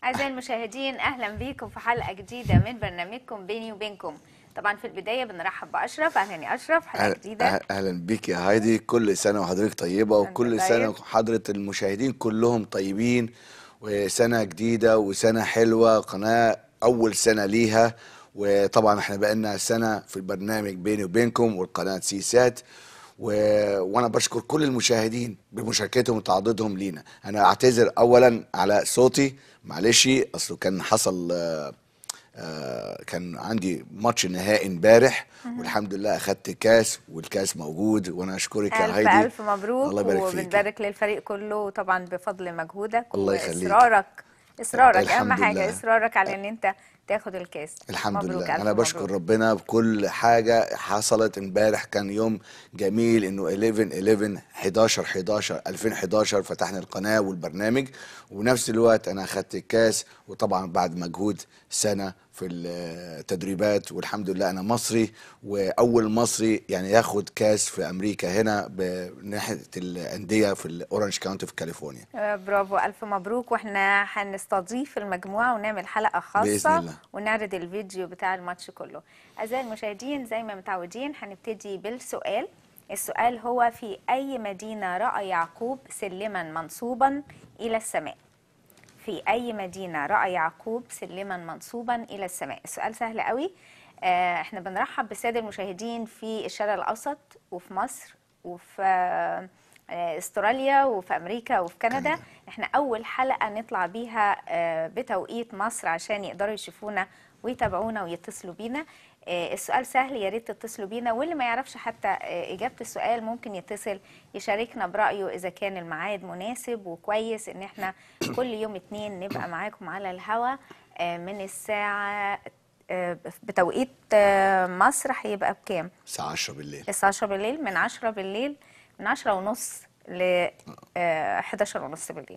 أعزائي المشاهدين أهلا بيكم في حلقة جديدة من برنامجكم بيني وبينكم طبعا في البداية بنرحب بأشرف أهلا يا أشرف حلقة أهلا- جديدة أهلا- اهلا بيك يا هايدي كل سنه وحضرتك طيبه وأنت وكل طيب. سنه وحضره المشاهدين كلهم طيبين وسنه جديده وسنه حلوه قناه اول سنه ليها وطبعا احنا بقالنا سنه في البرنامج بيني وبينكم والقناه سيسات و... وانا بشكر كل المشاهدين بمشاركتهم وتعضيدهم لينا انا اعتذر اولا على صوتي معلش اصله كان حصل آه، آه، كان عندي ماتش نهائي امبارح والحمد لله اخدت كاس والكاس موجود وانا اشكرك يا ألف هايدي ألف مبروك الله يبارك فيك وبنبارك للفريق كله طبعا بفضل مجهودك الله يخليك. وإصرارك إصرارك أهم الحمد حاجة لله. إصرارك على إن أنت تاخد الكاس الحمد مبروك لله ألف انا بشكر مبروك. ربنا بكل حاجه حصلت امبارح كان يوم جميل انه 11 11 11 11 2011 فتحنا القناه والبرنامج ونفس الوقت انا اخدت الكاس وطبعا بعد مجهود سنه في التدريبات والحمد لله انا مصري واول مصري يعني ياخد كاس في امريكا هنا بناحيه الانديه في الاورنج كاونتي في كاليفورنيا آه، برافو ألف مبروك واحنا هنستضيف المجموعة ونعمل حلقة خاصة بإذن الله. ونعرض الفيديو بتاع الماتش كله أعزائي المشاهدين زي ما متعودين هنبتدي بالسؤال السؤال هو في أي مدينة رأى يعقوب سلما منصوبا إلى السماء في أي مدينة رأى يعقوب سلما منصوبا إلى السماء السؤال سهل قوي آه، احنا بنرحب بالسادة المشاهدين في الشرق الأوسط وفي مصر وفي آه، آه، استراليا وفي أمريكا وفي كندا كندا. احنا أول حلقة نطلع بيها آه، بتوقيت مصر عشان يقدروا يشوفونا ويتابعونا ويتصلوا بينا آه، السؤال سهل يا ريت تتصلوا بينا واللي ما يعرفش حتى آه، إجابة السؤال ممكن يتصل يشاركنا برأيه إذا كان الميعاد مناسب وكويس إن احنا كل يوم اتنين نبقى معاكم على الهوا آه، من الساعة آه، بتوقيت آه، مصر هيبقى بكام؟ الساعه 10 بالليل الساعة 10 بالليل من 10 بالليل من 10 ونص ل آه، 11 ونص بالليل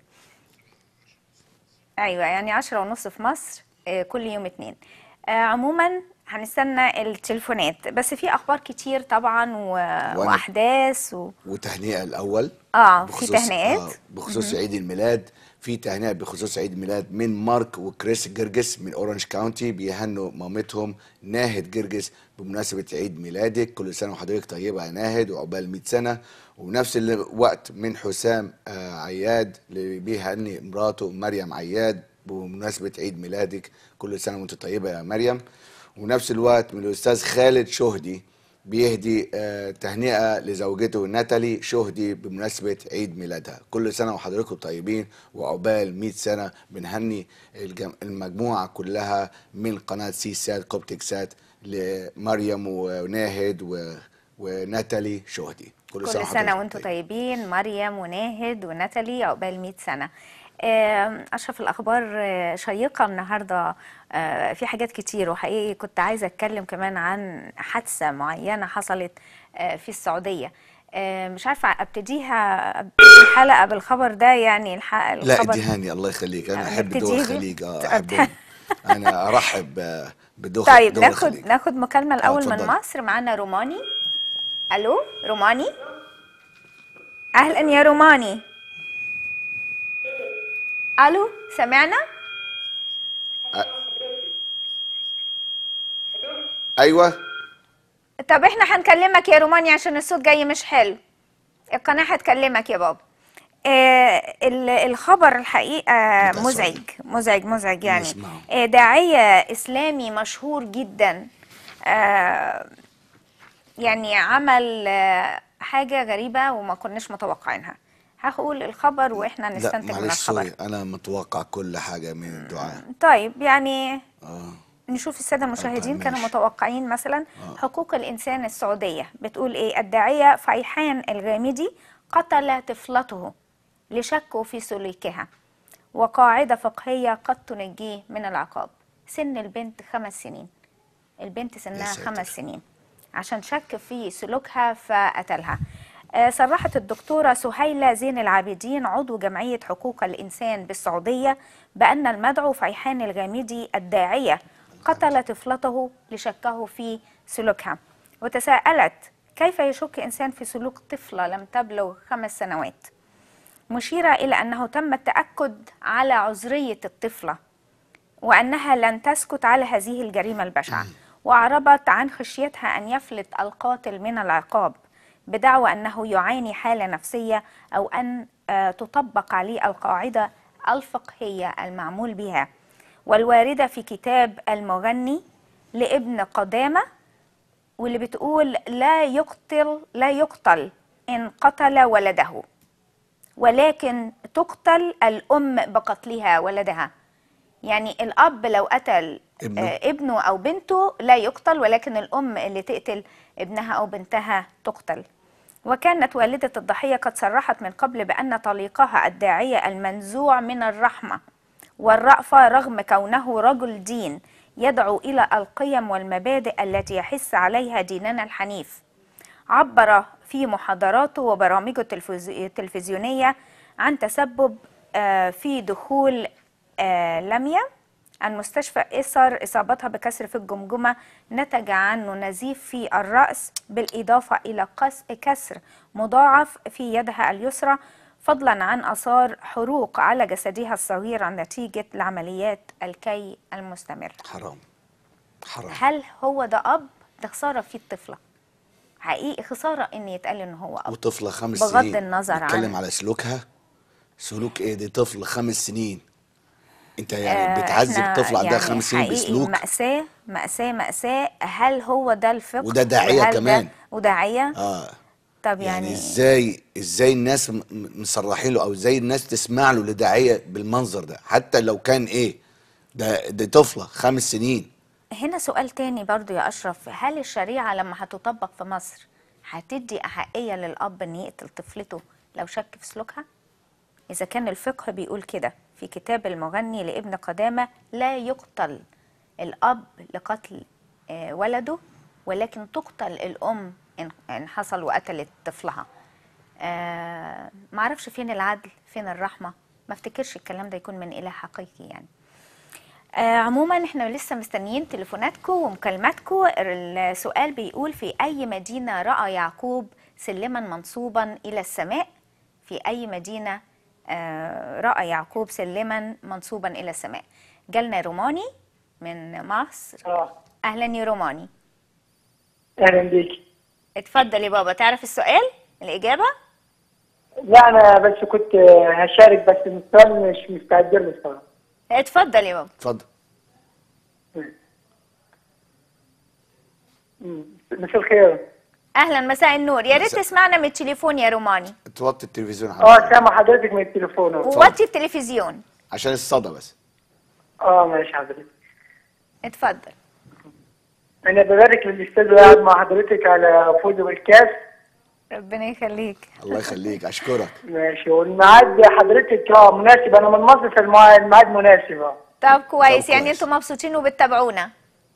ايوه يعني 10 ونص في مصر آه، كل يوم اتنين آه، عموما هنستنى التليفونات بس في اخبار كتير طبعا و... واحداث و... وتهنئه الاول اه في بخصوص- تهنئات آه بخصوص عيد الميلاد في تهنئه بخصوص عيد الميلاد من مارك وكريس جرجس من اورنج كاونتي بيهنوا مامتهم ناهد جرجس بمناسبه عيد ميلادك كل سنه وحضرتك طيبه يا ناهد وعقبال 100 سنه وبنفس الوقت من حسام آه عياد اللي بيهني مراته مريم عياد بمناسبه عيد ميلادك كل سنه وانت طيبه يا مريم ونفس الوقت من الاستاذ خالد شهدي بيهدي آه، تهنئة لزوجته ناتالي شهدي بمناسبة عيد ميلادها كل سنة وحضراتكم طيبين وعقبال 100 سنة بنهني الجم- المجموعة كلها من قناة سي سات كوبتك سات لمريم وناهد و... وناتالي شهدي كل وحضراتكم سنة وانتم طيبين مريم وناهد وناتالي عقبال 100 سنة آم، أشرف الأخبار آه، شيقة النهاردة آه، في حاجات كتير وحقيقي كنت عايزة أتكلم كمان عن حادثة معينة حصلت آه، في السعودية آه، مش عارفة أبتديها أبتدي الحلقة بالخبر ده يعني الح- لا الخبر اديهاني الله يخليك انا احب نبتدي دول بيه؟ الخليج اه طب- احبهم انا ارحب آه، بدول طيب دول ناخد الخليج ناخد مكالمة الأول من اتفضلي. مصر معانا روماني ألو روماني أهلا يا روماني ألو سمعنا ايوه طب احنا هنكلمك يا روماني عشان الصوت جاي مش حلو القناة هتكلمك يا بابا آه ال- الخبر الحقيقة ده مزعج صحيح. مزعج مزعج يعني نسمعه. آه داعية إسلامي مشهور جدا آه يعني عمل آه حاجة غريبة وما كناش متوقعينها هقول الخبر واحنا لا نستنتج من معلش الخبر سوري انا متوقع كل حاجة من الدعاء طيب يعني اه نشوف السادة المشاهدين طيب كانوا ماشي. متوقعين مثلا آه. حقوق الإنسان السعودية بتقول إيه الداعية فيحان الغامدي قتل طفلته لشكه في سلوكها وقاعدة فقهية قد تنجيه من العقاب سن البنت خمس سنين البنت سنها ساتر. خمس سنين عشان شك في سلوكها فقتلها آه، صرحت الدكتورة سهيلة زين العابدين عضو جمعية حقوق الإنسان بالسعودية بأن المدعو فيحان الغامدي الداعية قتل طفلته لشكه في سلوكها وتساءلت كيف يشك إنسان في سلوك طفلة لم تبلغ خمس سنوات مشيرة إلى أنه تم التأكد على عذرية الطفلة وأنها لن تسكت على هذه الجريمة البشعة وأعربت عن خشيتها أن يفلت القاتل من العقاب بدعوى أنه يعاني حالة نفسية أو أن آه، تطبق عليه القاعدة الفقهية المعمول بها والواردة في كتاب المغني لابن قدامة واللي بتقول لا يقتل لا يقتل إن قتل ولده ولكن تقتل الأم بقتلها ولدها يعني الأب لو قتل ابنه. آه، ابنه أو بنته لا يقتل ولكن الأم اللي تقتل ابنها أو بنتها تقتل وكانت والدة الضحية قد صرحت من قبل بأن طليقها الداعية المنزوع من الرحمة والرأفة رغم كونه رجل دين يدعو إلى القيم والمبادئ التي يحث عليها ديننا الحنيف عبر في محاضراته وبرامجه التلفز- التلفزيونية عن تسبب آه، في دخول آه، لميا المستشفى إثر إصابتها بكسر في الجمجمة نتج عنه نزيف في الرأس بالإضافة إلى قس- كسر مضاعف في يدها اليسرى فضلا عن آثار حروق على جسدها الصغير نتيجة لعمليات الكي المستمرة حرام حرام هل هو ده أب؟ ده خسارة فيه الطفلة حقيقي خسارة إن يتقال إن هو أب وطفله خمس بغض سنين النظر نتكلم عن- على سلوكها سلوك ايه دي طفل خمس سنين انت يعني آه، بتعذب إحنا طفل عندها يعني خمس سنين حقيقي بسلوك مأساة مأساة مأساة هل هو ده الفقه وده داعية وهل ده- كمان. وداعية اه طب يعني, يعني, ازاي ازاي الناس م- م- مصرحين له او ازاي الناس تسمع له لداعيه بالمنظر ده حتى لو كان ايه ده دي طفله خمس سنين هنا سؤال تاني برضو يا أشرف هل الشريعة لما هتطبق في مصر هتدي أحقية للأب إن يقتل طفلته لو شك في سلوكها؟ إذا كان الفقه بيقول كده في كتاب المغني لابن قدامة لا يقتل الأب لقتل آه، ولده ولكن تقتل الأم إن إن حصل وقتلت طفلها آه، معرفش فين العدل فين الرحمة ما افتكرش الكلام ده يكون من إله حقيقي يعني آه عموما احنا لسه مستنيين تليفوناتكم ومكالماتكم السؤال بيقول في اي مدينة رأى يعقوب سلما منصوبا الى السماء في اي مدينة آه رأى يعقوب سلما منصوبا الى السماء جالنا روماني من مصر اه اهلا يا روماني اهلا بيك اتفضل يا بابا تعرف السؤال الاجابة لا انا بس كنت هشارك بس السؤال مش مستعد له الصراحه اتفضل يا بابا اتفضل مم. مساء الخير اهلا مساء النور يا ريت مساء. تسمعنا من التليفون يا روماني توطي التلفزيون اه حضرتك سامع حضرتك من التليفون أهو. ووطي التلفزيون عشان الصدى بس اه ماشي حضرتك اتفضل انا ببارك للاستاذ اللي قاعد مع حضرتك على فوزه بالكاس ربنا يخليك الله يخليك اشكرك ماشي والميعاد حضرتك اه مناسب انا من مصر فالميعاد الميعاد مناسب اه طب كويس طب يعني كويس. انتوا مبسوطين وبتتابعونا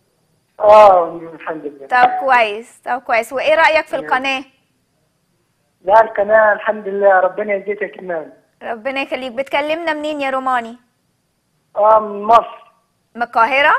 اه الحمد لله طب كويس طب كويس وايه رايك في القناه لا القناه الحمد لله ربنا يزيدك كمان ربنا يخليك بتكلمنا منين يا روماني اه من مصر من القاهره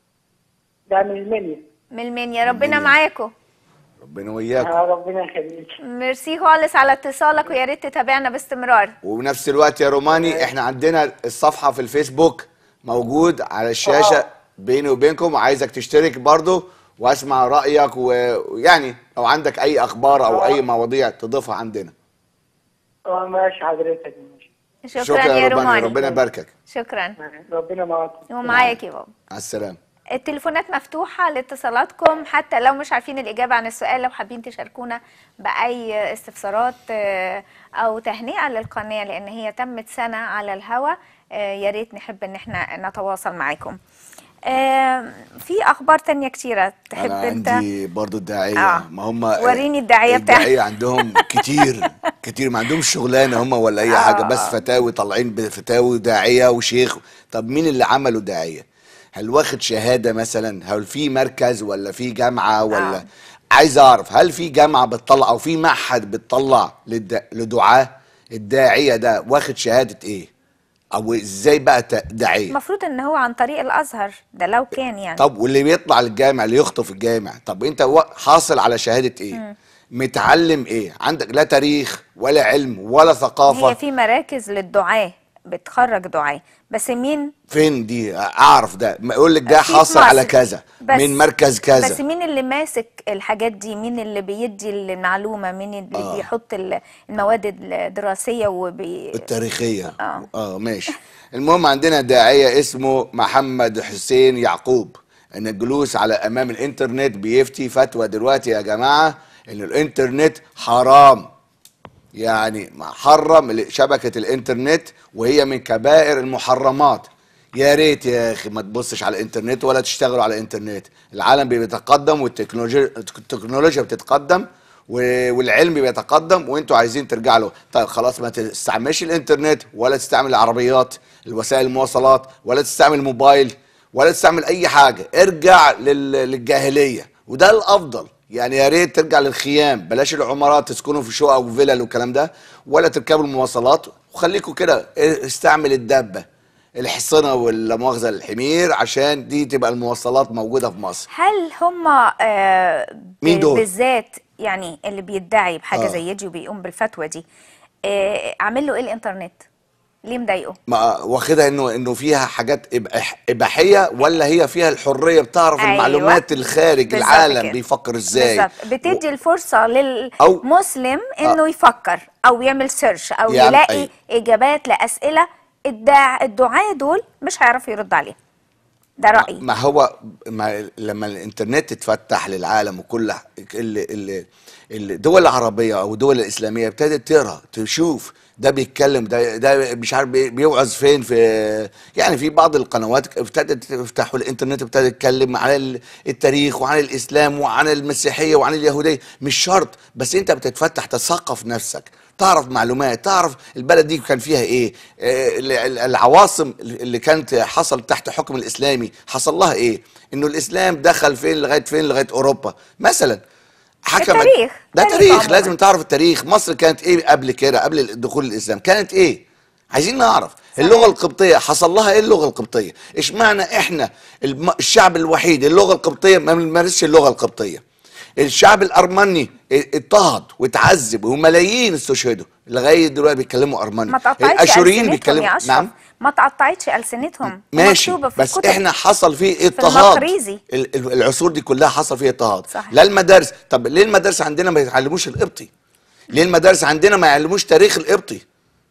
ده من المنيا من المنيا ربنا المنيا. معاكم ربنا وياكم آه ربنا يخليك ميرسي خالص على اتصالك ويا ريت تتابعنا باستمرار وبنفس الوقت يا روماني احنا عندنا الصفحه في الفيسبوك موجود على الشاشه آه. بيني وبينكم وعايزك تشترك برضو واسمع رايك ويعني لو عندك اي اخبار او آه. اي مواضيع تضيفها عندنا اه ماشي حضرتك ماشي شكرا, يا روماني ربنا يباركك شكرا ربنا معاك ومعاك يا بابا مع السلامه التليفونات مفتوحة لاتصالاتكم حتى لو مش عارفين الإجابة عن السؤال لو حابين تشاركونا بأي استفسارات آه، أو تهنئة للقناة لأن هي تمت سنة على الهوا آه، يا ريت نحب إن احنا نتواصل معاكم آه، في أخبار تانية كتيرة تحب انا أنت عندي برضو الداعيه آه. ما هم وريني الداعية بتاعك. الداعيه عندهم كتير كتير ما عندهمش شغلانه هم ولا اي حاجه بس فتاوي طالعين بفتاوي داعيه وشيخ طب مين اللي عملوا داعيه هل واخد شهاده مثلا هل في مركز ولا في جامعه ولا آه. عايز اعرف هل في جامعه بتطلع او في معهد بتطلع للد- لدعاه الداعيه ده واخد شهاده ايه او ازاي بقى ت- داعيه المفروض إن هو عن طريق الأزهر ده لو كان يعني طب واللي بيطلع للجامع اللي يخطف الجامع طب انت و- حاصل على شهاده ايه متعلم ايه عندك لا تاريخ ولا علم ولا ثقافه هي في مراكز للدعاة بتخرج دعاة بس مين فين دي اعرف ده ما يقول لك ده في حصل مصر. على كذا بس- من مركز كذا بس مين اللي ماسك الحاجات دي مين اللي بيدي المعلومة مين اللي آه. بيحط ال- المواد الدراسية وبي التاريخية آه. اه ماشي المهم عندنا داعية اسمه محمد حسين يعقوب ان الجلوس على امام الانترنت بيفتي فتوى دلوقتي يا جماعة ان الانترنت حرام يعني محرم ال- شبكة الانترنت وهي من كبائر المحرمات يا ريت يا اخي ما تبصش على الانترنت ولا تشتغلوا على الانترنت العالم بيتقدم والتكنولوجيا التكنولوجيا بتتقدم و- والعلم بيتقدم وانتوا عايزين ترجعوا له طيب خلاص ما تستعملش الانترنت ولا تستعمل العربيات الوسائل المواصلات ولا تستعمل موبايل ولا تستعمل اي حاجه ارجع لل- للجاهليه وده الافضل يعني يا ريت ترجع للخيام بلاش العمارات تسكنوا في شقق وفلل والكلام ده ولا تركبوا المواصلات وخليكوا كده استعمل الدابه الحصنه ولا مؤاخذه الحمير عشان دي تبقى المواصلات موجوده في مصر هل هم آه مين ب- دول؟ بالذات يعني اللي بيدعي بحاجة آه. زي دي وبيقوم بالفتوى دي آه عامل له ايه الانترنت ليه مضايقه ما واخدها انه انه فيها حاجات إباح- اباحيه ولا هي فيها الحريه بتعرف أيوة. المعلومات الخارج بالظبط العالم كده. بيفكر ازاي بالظبط بتدي الفرصة أو- للمسلم انه يفكر او يعمل سيرش او يعني يلاقي أيوة. اجابات لاسئلة الداع الدعاة دول مش هيعرفوا يرد عليها ده رأيي ما هو ما لما الانترنت اتفتح للعالم وكل ال- ال- الدول العربيه او الدول الاسلاميه ابتدت تقرا تشوف ده بيتكلم ده ده مش عارف بي- بيوعظ فين في يعني في بعض القنوات ابتدت تفتحوا الانترنت ابتدت تتكلم عن ال- التاريخ وعن الاسلام وعن المسيحيه وعن اليهوديه مش شرط بس انت بتتفتح تثقف نفسك تعرف معلومات تعرف البلد دي كان فيها ايه آه، ال- ال- العواصم اللي كانت حصل تحت حكم الاسلامي حصل لها ايه انه الاسلام دخل فين لغايه فين لغايه اوروبا مثلا حكم التاريخ. ده تاريخ تاريخ عموماً. لازم تعرف التاريخ مصر كانت ايه قبل كده قبل دخول الاسلام كانت ايه عايزين نعرف اللغه القبطيه حصل لها ايه اللغه القبطيه اشمعنى احنا الم- الشعب الوحيد اللغه القبطيه ما بنمارسش اللغه القبطيه الشعب الارمني اضطهد واتعذب وملايين استشهدوا لغايه دلوقتي بيتكلموا ارمني ما تقطعتش الاشوريين ألسنتهم بيتكلموا يا أشرف نعم ما تقطعتش ألسنتهم ماشي ومكتوبة في بس الكتب. احنا حصل فيه اضطهاد المقريزي. ال- ال- العصور دي كلها حصل فيها اضطهاد صحيح. لا المدارس طب ليه المدارس عندنا ما يتعلموش القبطي ليه المدارس عندنا ما يعلموش تاريخ القبطي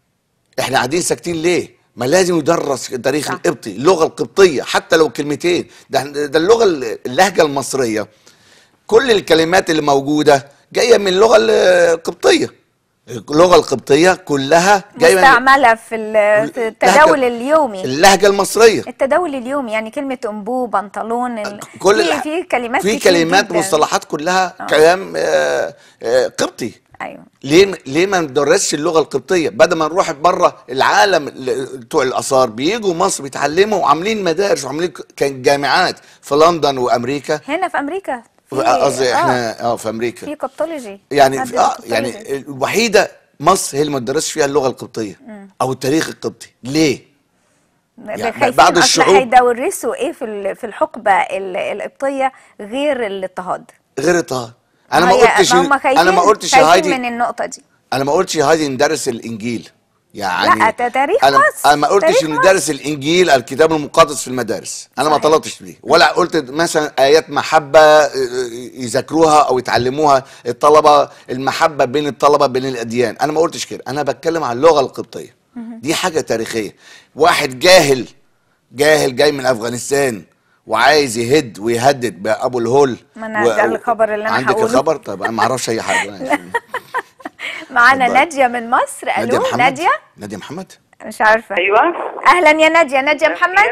احنا قاعدين ساكتين ليه ما لازم يدرس تاريخ صح. القبطي اللغه القبطيه حتى لو كلمتين ده ده اللغه اللهجه المصريه كل الكلمات اللي موجوده جايه من اللغه القبطيه اللغه القبطيه كلها جايه من مستعملة في ال- في التداول اليومي اللهجه المصريه التداول اليومي يعني كلمة أنبو بنطلون ال... كل في, الح- في كلمات في كتير كلمات جداً. مصطلحات كلها آه. كلام آه، آه، قبطي أيوه ليه ليه ما ندرسش اللغه القبطيه بدل ما نروح بره العالم ال- بتوع الاثار بيجوا مصر بيتعلموا وعاملين مدارس وعاملين ك- كان جامعات في لندن وامريكا هنا في أمريكا في قصدي آه، احنا اه في امريكا في قبطولوجي يعني مادة اه قبطولوجي. يعني الوحيده مصر هي اللي ما تدرسش فيها اللغه القبطيه او التاريخ القبطي ليه يعني خايفين بعض أصل الشعوب- هيدرسوا إيه في ال- في الحقبة ال- القبطية غير الاضطهاد غير اضطهاد انا ما هي- قلتش هم خايفين انا ما قلتش يا خايفين هايدي من النقطة دي انا ما قلتش يا هايدي ندرس الانجيل يعني لا، ده تاريخ انا مصر، انا ما قلتش تاريخ ان مصر. ندرس الانجيل الكتاب المقدس في المدارس انا ما صحيح. طلبتش بيه ولا قلت مثلا ايات محبه آه، يذاكروها او يتعلموها الطلبه المحبه بين الطلبه بين الاديان انا ما قلتش كده انا بتكلم عن اللغه القبطيه دي حاجه تاريخيه واحد جاهل جاهل جاي من افغانستان وعايز يهد ويهدد بابو الهول ما أنا ده الخبر اللي أنا عندك هقوله. الخبر طب انا ما اعرفش اي حاجه ماشي. معانا اتفضلي. نادية من مصر نادية ألو محمد نادية نادية محمد مش عارفة ايوه أهلا يا نادية نادية محمد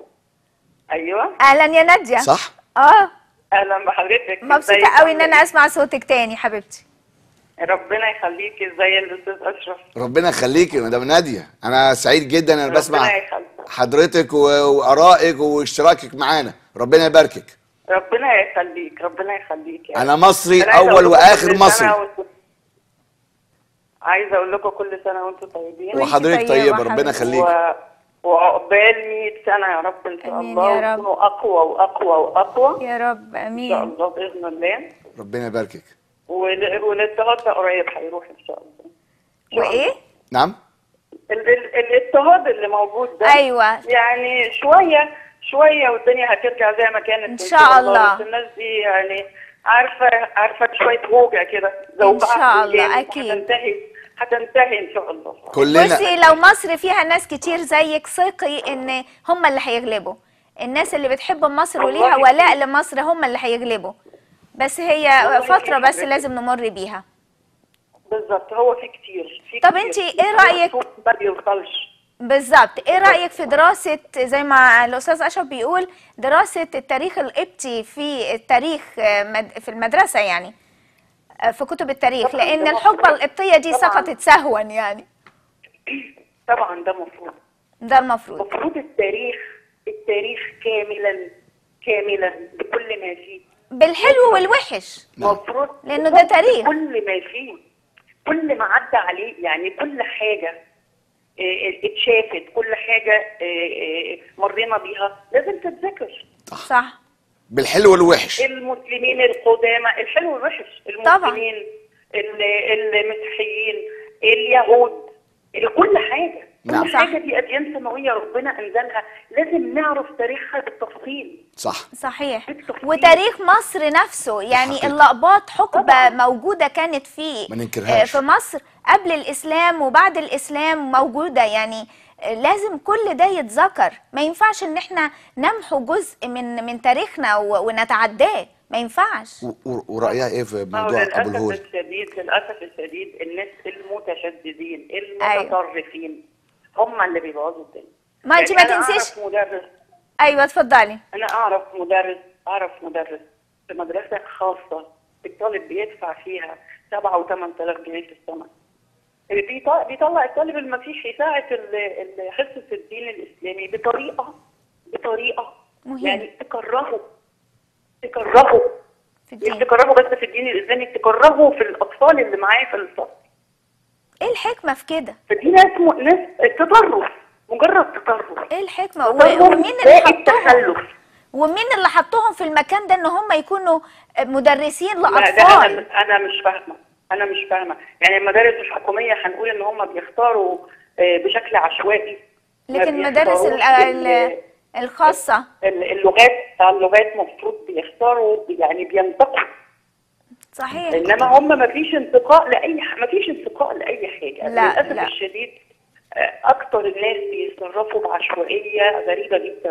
ايوه أهلا يا نادية صح اه اهلا بحضرتك مبسوطة ازيك؟ قوي ان انا اسمع صوتك تاني حبيبتي ربنا يخليكي ازي الاستاذ اشرف ربنا يخليكي يا مدام نادية انا سعيد جدا انا ربنا بسمع يخليك. حضرتك و- وارائك واشتراكك معانا ربنا يباركك ربنا يخليك ربنا يخليك يعني. انا مصري أنا عايزة اول أقول لكم واخر كل سنة مصري وانتم- عايزه اقول لكم كل سنه وانتم طيبين وإنتي وحضرتك طيبة طيبه ربنا حبيبتي. يخليك و... وعقبال 100 سنه يا رب ان شاء آمين الله يا رب. وتكونوا اقوى واقوى واقوى يا رب ان شاء امين الله باذن الله ربنا يباركك وال- والاضطهاد ده قريب هيروح ان شاء الله إن شاء وايه الله. نعم ال- ال- الاضطهاد اللي موجود ده أيوة. يعني شويه شويه والدنيا هترجع زي ما كانت إن من شاء كده الله. بس الناس دي يعني عارفه عارفه شويه هوجع كده زوبعة شاء في الله، الجانب أكيد. هتنتهي هتنتهي ان شاء الله كلنا بصي لو مصر فيها ناس كتير زيك ثقي ان هم اللي هيغلبوا الناس اللي بتحب مصر وليها والله ولاء كتير. لمصر هم اللي هيغلبوا بس هي والله فترة كتير. بس لازم نمر بيها بالظبط هو في كتير في طب كتير. انتي ايه رأيك؟ الصوت ما بيوصلش بالظبط ايه رأيك في دراسة زي ما الأستاذ أشرف بيقول دراسة التاريخ القبطي في التاريخ آه، مد- في المدرسة يعني آه، في كتب التاريخ طبعاً لأن ده الحقبة مفروض. القبطية دي طبعاً. سقطت سهوا يعني طبعا ده مفروض ده المفروض مفروض التاريخ التاريخ كاملا كاملا بكل ما فيه بالحلو والوحش نعم. مفروض لأنه ده تاريخ. كل ما فيه كل ما عدى عليه يعني كل حاجة آه، اتشافت كل حاجة آه، آه، مرينا بيها لازم تتذكر صح بالحلو والوحش المسلمين القدامى الحلو والوحش طبعاً. المسلمين ال- المسيحيين اليهود كل حاجة نعم. كل حاجة دي أديان سماوية ربنا أنزلها لازم نعرف تاريخها بالتفصيل صح صحيح بالتفصيل. وتاريخ مصر نفسه يعني حقيقة. اللقبات حقبة طبعاً. موجودة كانت في ما ننكرهاش. آه، في مصر قبل الإسلام وبعد الإسلام موجودة يعني آه، لازم كل ده يتذكر ما ينفعش ان احنا نمحو جزء من من تاريخنا و- ونتعداه ما ينفعش و- و- ورأيها ايه في ما هو موضوع ابو للأسف الهول الشديد للأسف الشديد الناس المتشددين أيوة. المتطرفين هم اللي بيبوظوا الدنيا ما انت ما يعني أنا تنسيش أعرف مدرس ايوه اتفضلي أنا أعرف مدرس أعرف مدرس في مدرسة خاصة الطالب بيدفع فيها 7 و 8000 جنيه في السنة بيط- بيطلع الطالب المسيحي ساعة ال- ال- حصة الدين الإسلامي بطريقة بطريقة مهم. يعني تكرهه تكرهه في مش الدين تكرهه بس في الدين الإسلامي تكرهه في الأطفال اللي معاه في الفصل ايه الحكمة في كده فدي ناس م... ناس تطرف مجرد تطرف ايه الحكمة و- تطرف ومين اللي زائد حطهم تخلف ومين اللي حطهم في المكان ده ان هم يكونوا مدرسين لا ده لاطفال انا انا مش فاهمه انا مش فاهمه يعني المدارس الحكوميه هنقول ان هم بيختاروا آه، بشكل عشوائي ما لكن المدارس ال- بيختاروش ال- ال- الخاصة ال- اللغات اللغات مفروض بيختاروا يعني بينتقوا صحيح انما هم ما فيش انتقاء لاي ح... ما فيش انتقاء لاي حاجه لا، للاسف لا. الشديد آه، اكتر الناس بيتصرفوا بعشوائيه غريبه جدا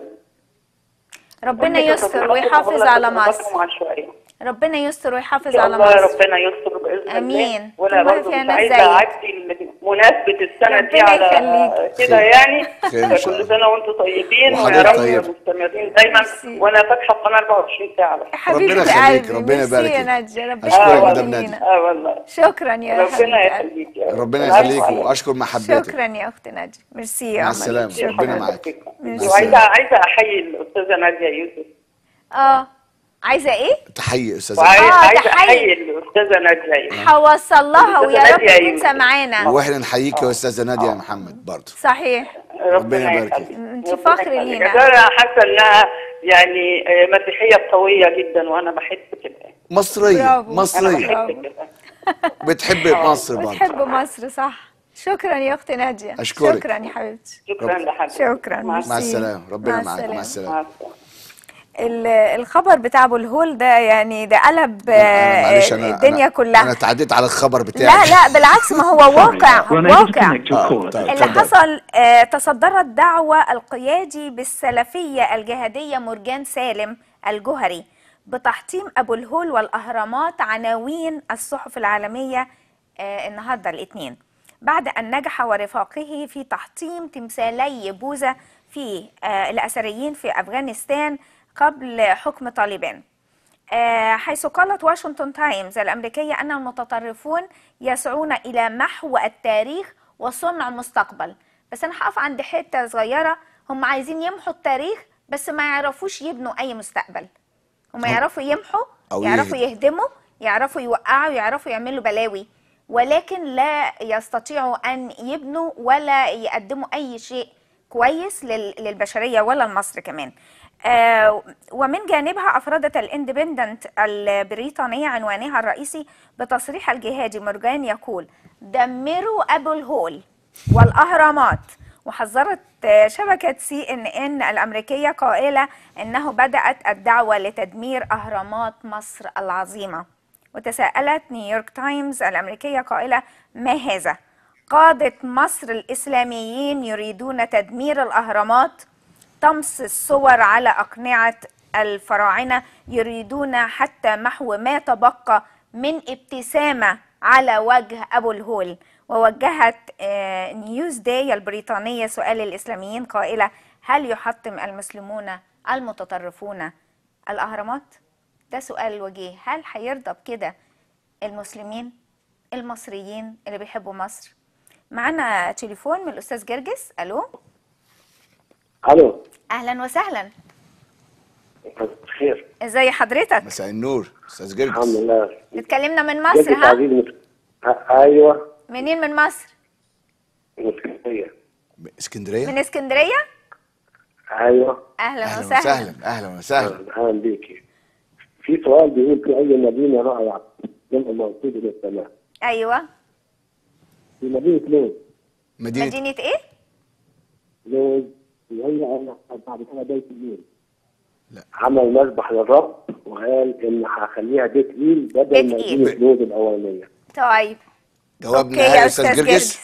ربنا كل يستر تصرفاتهم ويحافظ أغلب على تصرفاتهم مصر عشوائيه ربنا يستر ويحافظ ان شاء على الله مصر ربنا يستر باذن آمين. الله وانا والله برضه فيها مش ناس عايزه زيك. اعدي مناسبه السنه دي ربنا على يخليك. كده خير. يعني خير إن شاء كل الله. سنه وانتم طيبين وحضرتك ويا رب طيب. مستمرين دايما ميرسي. وانا فاتحه القناه 24 ساعه بس حبيبة ربنا يخليك، قلبي ربنا ميرسي يبارك يا فيك. نادية ربنا أشكرك يخليك مدام نادية. لينا اه والله شكرا يا ربنا حبيبة قلبي. يخليك يا رب. ربنا العفو يخليك عليك. واشكر محبتك شكرا يا اخت نادية ميرسي يا مع عمر. السلامة. شكرا. ربنا معاك. ميرسي. وعايزه عايزه احيي الاستاذه ناديه يوسف اه عايزة ايه؟ تحيي استاذ وعايزه آه، عايزه تحيي. احيي الاستاذه ناديه يوسف هوصل لها ويا الأستاذة رب نادية تكون أيوب. سامعانا واحنا نحييك يا استاذه ناديه يا محمد برضه صحيح ربنا يبارك يخليك. فيك. انت ربنا فخر يخليك. لينا. انا حاسه انها يعني آه، مسيحيه قويه جدا وانا بحب كده مصريه برافو. انا مصريه برافو. بحب كده بتحب مصر بتحب برضه مصر صح شكرا يا اخت نادية أشكرك. شكرا يا حبيبتي شكرا لحضرتك شكرا مع ميرسي. مع السلامه ربنا مع معاك السلامة. مع السلامه مع السلامه ال- الخبر بتاع ابو الهول ده يعني ده قلب أنا- معلش آه، انا الدنيا أنا كلها انا اتعديت على الخبر لا بتاعك لا بالعكس ما هو واقع We're unable to واقع connect your آه، call. طيب. اللي اتفضل. حصل آه، تصدرت دعوة القيادي بالسلفية الجهادية مرجان سالم الجهري بتحطيم أبو الهول والأهرامات عناوين الصحف العالمية آه، النهاردة الاثنين بعد أن نجح ورفاقه في تحطيم تمثالي بوذا في آه، الأثريين في أفغانستان قبل حكم طالبان آه، حيث قالت واشنطن تايمز الأمريكية أن المتطرفون يسعون إلى محو التاريخ وصنع مستقبل بس أنا هقف عند حتة صغيرة هم عايزين يمحوا التاريخ بس ما يعرفوش يبنوا أي مستقبل هم يعرفوا يمحوا أو يعرفوا يهد- يهدموا يعرفوا يوقعوا يعرفوا يعملوا بلاوي ولكن لا يستطيعوا أن يبنوا ولا يقدموا أي شيء كويس لل- للبشرية ولا لمصر كمان آه، ومن جانبها أفردت الاندبندنت البريطانية عنوانها الرئيسي بتصريح الجهادي مرجان يقول دمروا أبو الهول والأهرامات وحذرت آه، شبكة سي ان ان الأمريكية قائلة أنه بدأت الدعوة لتدمير أهرامات مصر العظيمة وتساءلت نيويورك تايمز الأمريكية قائلة ما هذا؟ قادة مصر الإسلاميين يريدون تدمير الأهرامات طمس الصور على أقنعة الفراعنة يريدون حتى محو ما تبقى من ابتسامة على وجه أبو الهول ووجهت آه، نيوز داي البريطانية سؤال الإسلاميين قائلة هل يحطم المسلمون المتطرفون الأهرامات؟ ده سؤال وجيه هل هيرضى بكده المسلمين المصريين اللي بيحبوا مصر معانا تليفون من الأستاذ جرجس ألو الو أهلا وسهلا خير ازي حضرتك مساء النور استاذ الحمد جرجس لله بتكلمنا من مصر جدك ها عزيز مت... ه- ايوه منين من مصر من اسكندريه اسكندريه من اسكندرية ايوه أهلا, اهلا وسهلا وسهلا اهلا وسهلا اهلا أهلاً بيكي في سؤال بيقول في اي مدينه رائعه جمع موجود للسماء أيوة في مدينه لوز مدينه مدينة إيه؟ لوز اللي هي أنا بعد كده بيت النيل لا. عمل مسبح للرب وقال ان هخليها بيت ايل بدل بيت مدينه إيل. لوز الاولانيه طيب جواب أوكي نهائي يا استاذ أستاذ جرجس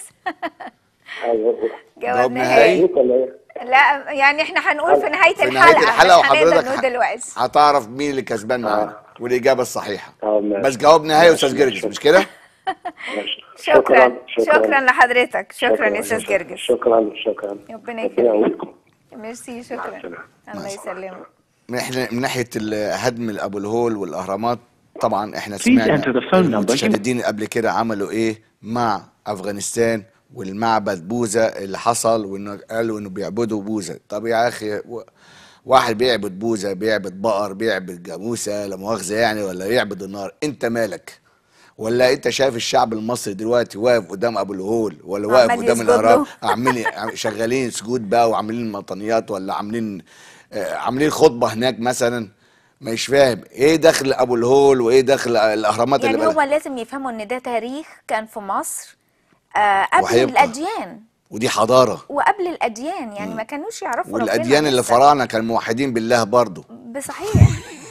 ايوه جواب جواب نهائي مبروك ولا ايه؟ لا يعني احنا هنقول في نهاية في الحلقة نهايه الحلقه مش هنقدر وحضرتك نقول دلوقتي هتعرف مين اللي كسبان معانا آه. والاجابه الصحيحه طب ماشي. بس جواب نهائي يا استاذ ماشي، جرجس ماشي. مش كده ماشي. شكرا شكرا لحضرتك شكرا يا أستاذ شكراً. جرجس شكرا شكرا ربنا ربنا يخليك يقويكم ميرسي مع شكرا السلامة. الله يسلمك من احنا من ناحيه ال- هدم الابو الهول والاهرامات طبعا احنا Please سمعنا enter the phone number. المتشددين قبل كده عملوا ايه مع افغانستان والمعبد بوذا اللي حصل وانه قالوا انه بيعبدوا بوذا طب يا اخي و- واحد بيعبد بوذا بيعبد بقر بيعبد جاموسه لا مؤاخذه يعني ولا يعبد النار انت مالك ولا انت شايف الشعب المصري دلوقتي واقف قدام ابو الهول ولا واقف عمال قدام يسجد الاهرام له. عاملين عم- شغالين سجود بقى وعاملين مطنيات ولا عاملين آه، عاملين خطبه هناك مثلا مش فاهم ايه دخل ابو الهول وايه دخل الاهرامات يعني اللي هو بقى لازم يفهموا ان ده تاريخ كان في مصر آه قبل وهيبقى. الاديان ودي حضاره وقبل الاديان يعني ما كانوش يعرفوا ربنا والاديان اللي لسه. فراعنه كانوا موحدين بالله برضه بصحيح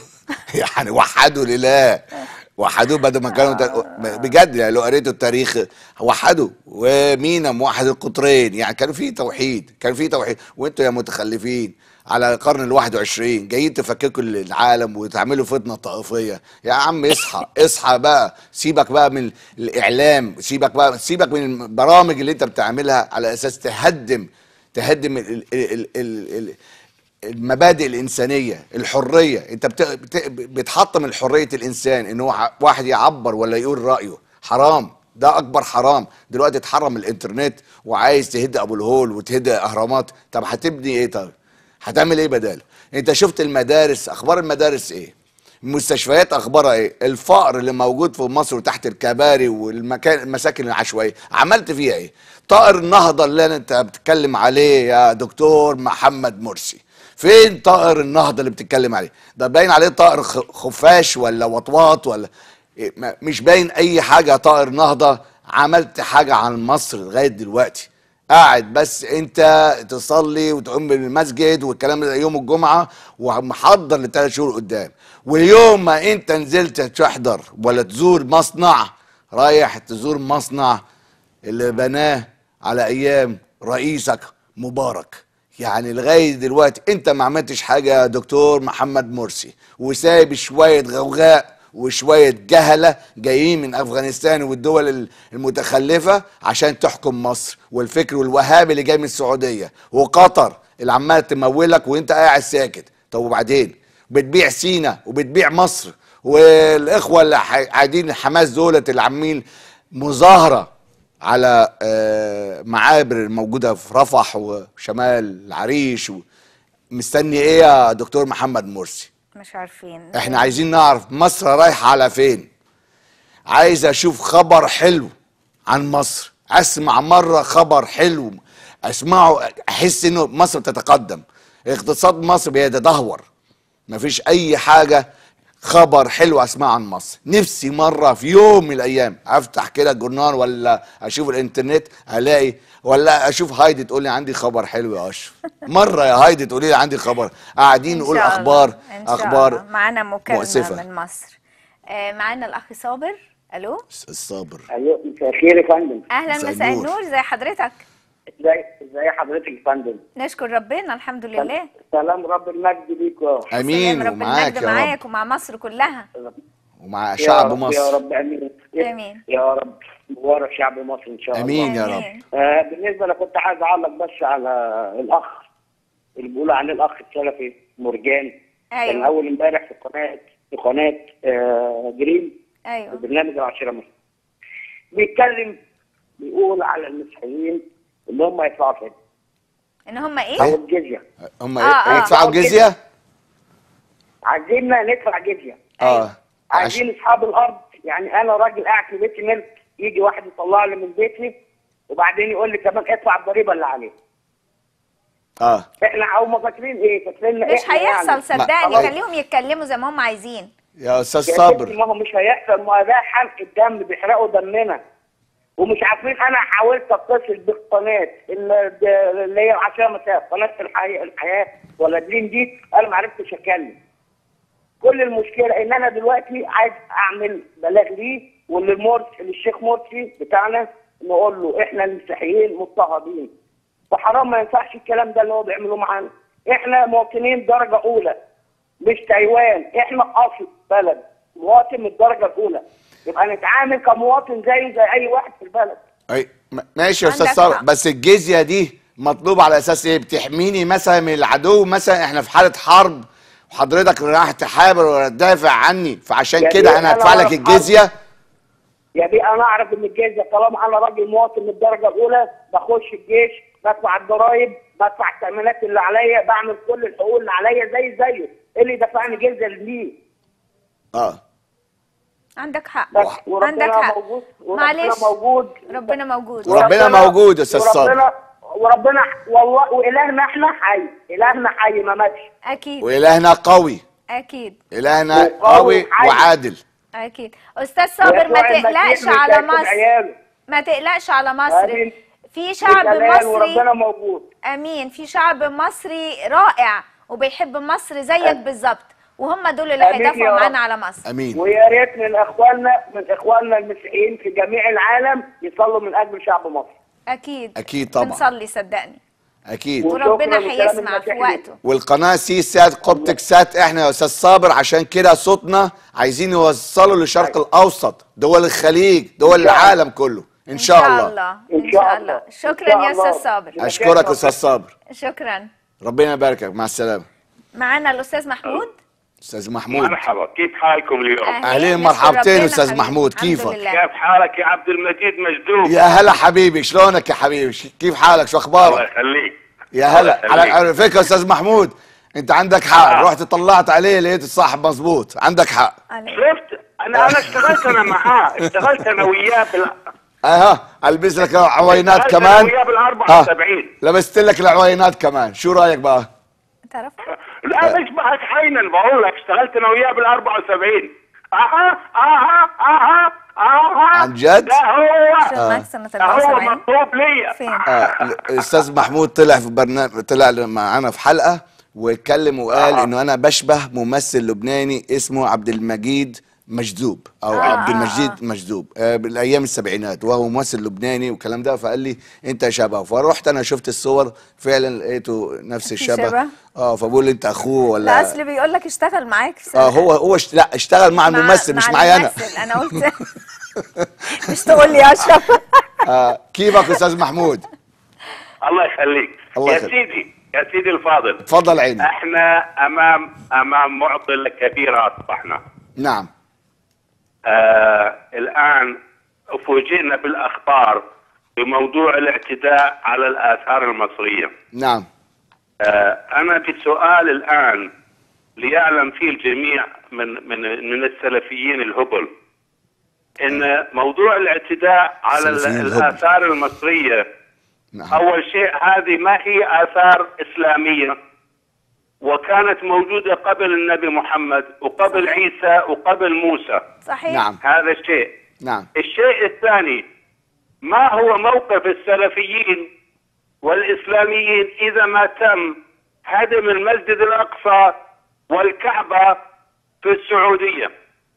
يعني وحدوا لله وحدوه بدل ما كانوا تا- بجد يعني لو قريتوا التاريخ وحدوا ومينا موحد القطرين يعني كانوا في توحيد كان في توحيد وانتوا يا متخلفين على القرن الواحد وعشرين جايين تفككوا العالم وتعملوا فتنة طائفية يا عم اصحى اصحى بقى سيبك بقى من الإعلام سيبك بقى سيبك من البرامج اللي انت بتعملها على أساس تهدم تهدم ال ال ال ال ال المبادئ الإنسانية الحرية أنت بت... بت... بتحطم الحرية الإنسان إن هو ح- واحد يعبر ولا يقول رأيه حرام ده أكبر حرام دلوقتي اتحرم الإنترنت وعايز تهد أبو الهول وتهد أهرامات طب هتبني إيه طب هتعمل إيه بداله أنت شفت المدارس أخبار المدارس إيه المستشفيات اخبارها ايه الفقر اللي موجود في مصر وتحت الكباري والمكان المساكن العشوائيه عملت فيها ايه طائر النهضه اللي انت بتتكلم عليه يا دكتور محمد مرسي فين طائر النهضه اللي بتتكلم عليه ده باين عليه طائر خ- خفاش ولا وطواط ولا إيه ما- مش باين اي حاجه طائر نهضه عملت حاجه عن مصر لغايه دلوقتي قاعد بس انت تصلي وتقوم من المسجد والكلام ده يوم الجمعه ومحضر لثلاث شهور قدام واليوم ما انت نزلت تحضر ولا تزور مصنع رايح تزور مصنع اللي بناه على ايام رئيسك مبارك يعني لغايه دلوقتي انت ما عملتش حاجه يا دكتور محمد مرسي وسايب شويه غوغاء وشويه جهله جايين من افغانستان والدول ال- المتخلفه عشان تحكم مصر والفكر والوهابي اللي جاي من السعوديه وقطر اللي عماله تمولك وانت قاعد ساكت طب وبعدين بتبيع سينا وبتبيع مصر والاخوه اللي ح- قاعدين حماس دولت اللي عاملين مظاهره على آه، معابر الموجوده في رفح وشمال العريش و- مستني ايه يا دكتور محمد مرسي مش عارفين احنا عايزين نعرف مصر رايحه على فين عايز اشوف خبر حلو عن مصر اسمع مره خبر حلو اسمعه احس انه مصر تتقدم اقتصاد مصر بيتدهور مفيش اي حاجه خبر حلو اسمعه عن مصر نفسي مره في يوم من الايام افتح كده الجورنال ولا اشوف الانترنت الاقي ولا اشوف هايدي تقول لي عندي خبر حلو يا اشرف مره يا هايدي تقولي لي عندي خبر قاعدين إن نقول شاء الله. اخبار إن شاء اخبار الله. معانا مكالمة مؤسفة. من مصر آه، معانا الأخ صابر ألو الصابر ايوه مساء الخير يا فندم أهلا مساء مساء النور. النور زي حضرتك ازاي ازاي حضرتك يا فندم نشكر ربنا الحمد لله سلام رب المجد ليك يا امين سلام رب ومعاك المجد يا رب معاك ومع مصر كلها ومع يا شعب رب يا مصر رب امين آمين. يا رب مبارك شعب مصر ان شاء الله امين يا رب آمين. آه بالنسبه انا كنت عايز اعلق بس على الاخ اللي بيقولوا عليه الاخ السلفي مرجان أيوة. كان اول امبارح في قناه في قناه آه جرين في أيوه برنامج العشره مصر بيتكلم بيقول على المسيحيين اللي هم يدفعوا فدية إن هم او إيه؟ الجزيه هم آه، آه. يدفعوا الجزيه عايزيننا ندفع جزيه اه عايزين اصحاب الارض يعني انا راجل قاعد في بيتي ملك يجي واحد يطلع لي من بيتي وبعدين يقول لي كمان ادفع الضريبه اللي عليه اه احنا او فاكرين ايه فاكرين مش هيحصل صدقني خلاص. خليهم يتكلموا زي ما هم عايزين يا استاذ صابر صابر ما هو مش هيحصل ما ده حرق الدم بيحرقوا دمنا ومش عارفين انا حاولت اتصل بالقناه اللي اللي هي عشان مساء قناه الحياه الحياه ولا دريم دي انا ما عرفتش اتكلم كل المشكله ان انا دلوقتي عايز اعمل بلاغ ليه وللمرسي للشيخ مرسي بتاعنا نقول له احنا المسيحيين مضطهدين فحرام ما ينفعش الكلام ده اللي هو بيعملوه معانا احنا مواطنين درجه اولى مش تايوان احنا اصل بلد مواطن من الدرجه الاولى يبقى نتعامل كمواطن زيه زي اي واحد في البلد أي م- ماشي يا استاذ عندك صابر حق. بس الجزيه دي مطلوب على اساس ايه بتحميني مثلا من العدو مثلا احنا في حاله حرب وحضرتك رايح تحارب ولا تدافع عني فعشان يا كده بيه انا أنا هدفع لك أعرف الجزيه يا بيه انا اعرف ان الجيش طالما انا راجل مواطن من الدرجه الاولى بخش الجيش بدفع الضرايب بدفع التامينات اللي عليا بعمل كل الحقوق اللي عليا زي زيه ايه اللي دفعني جزء ليه اه عندك حق بس عندك وربنا حق موجود وربنا معلش موجود ربنا موجود وربنا موجود يا أستاذ صابر. وربنا وربنا والله والهنا احنا حي الهنا حي ما ماتش أكيد والهنا قوي أكيد الهنا وقوي قوي وحي. وعادل أكيد أستاذ صابر ما ويسوع المسيح تقلقش مش على هيسيب مصر عياله. ما تقلقش على مصر آمين. في شعب بالجلال مصري وربنا موجود امين في شعب مصري رائع وبيحب مصر زيك آمين. بالظبط وهم دول اللي آمين يا هيدافعوا رب. معانا على مصر امين ويا ريت من اخواننا من اخواننا المسيحيين في جميع العالم يصلوا من اجل شعب مصر اكيد أكيد طبعا. بنصلي صدقني اكيد وربنا وشكراً لكلام هيسمع في المسيحيين. وقته والقناه سي سات قبتك سات احنا يا استاذ صابر عشان كده صوتنا عايزين يوصلوا للشرق الاوسط دول الخليج دول إن شاء الله. العالم كله ان شاء الله ان شاء الله إن شكرا شاء يا استاذ الله. صابر اشكرك يا استاذ صابر شكرا ربنا يباركك مع السلامه معانا الاستاذ محمود استاذ محمود مرحبا كيف حالكم اليوم؟ أهلين، نشكر مرحبتين ربنا أستاذ حبيبي. محمود، الحمد كيفك؟ لله. كيف حالك يا عبد المجيد مجدوب؟ يا هلا حبيبي شلونك يا حبيبي ش- كيف حالك شو الله اخبارك يخليك يا الله هلا يخليك. على على فكره استاذ محمود انت عندك حق آه. رحت طلعت عليه لقيت الصاحب مظبوط عندك حق عليك. شفت؟ انا انا اشتغلت انا معاه اشتغلت انا وياه بال اها البس لك عوينات اشتغلت كمان انا وياه بال 74 لبست لك العوينات كمان شو رايك بقى تعرف لا بشبهك حينا بقول لك اشتغلت انا وياه بال 74 اها اها اها اها عن جد؟ ده هو شو معك سنة ده هو 74 مطلوب ليا فين آه الاستاذ محمود طلع في برنامج طلع معانا في حلقه واتكلم وقال آه. انه انا بشبه ممثل لبناني اسمه عبد المجيد مجذوب او آه، عبد آه، المجيد آه. مجذوب آه بالايام السبعينات وهو ممثل لبناني والكلام ده فقال لي انت شبهه فرحت انا شفت الصور فعلا لقيته نفس الشبه شبه؟ اه فبقول لي انت اخوه لا ولا اصل بيقول لك اشتغل معاك في اه هو هو اشت... لا اشتغل مع الممثل مش معايا انا الممثل. انا قلت مش تقول لي يا اشرف آه كيفك يا استاذ محمود الله يخليك الله يا يخليك. سيدي يا سيدي الفاضل تفضل عيني احنا امام امام معضله كبيره اصبحنا نعم آه الان فوجئنا بالاخبار بموضوع الاعتداء على الاثار المصريه نعم آه انا بسؤال الان ليعلم فيه الجميع من من من السلفيين الهبل ان موضوع الاعتداء على ال- السلفيين الهبل. الاثار المصريه نعم اول شيء هذه ما هي اثار اسلاميه وكانت موجودة قبل النبي محمد وقبل عيسى وقبل موسى صحيح نعم هذا الشيء نعم الشيء الثاني ما هو موقف السلفيين والإسلاميين إذا ما تم هدم المسجد الأقصى والكعبة في السعودية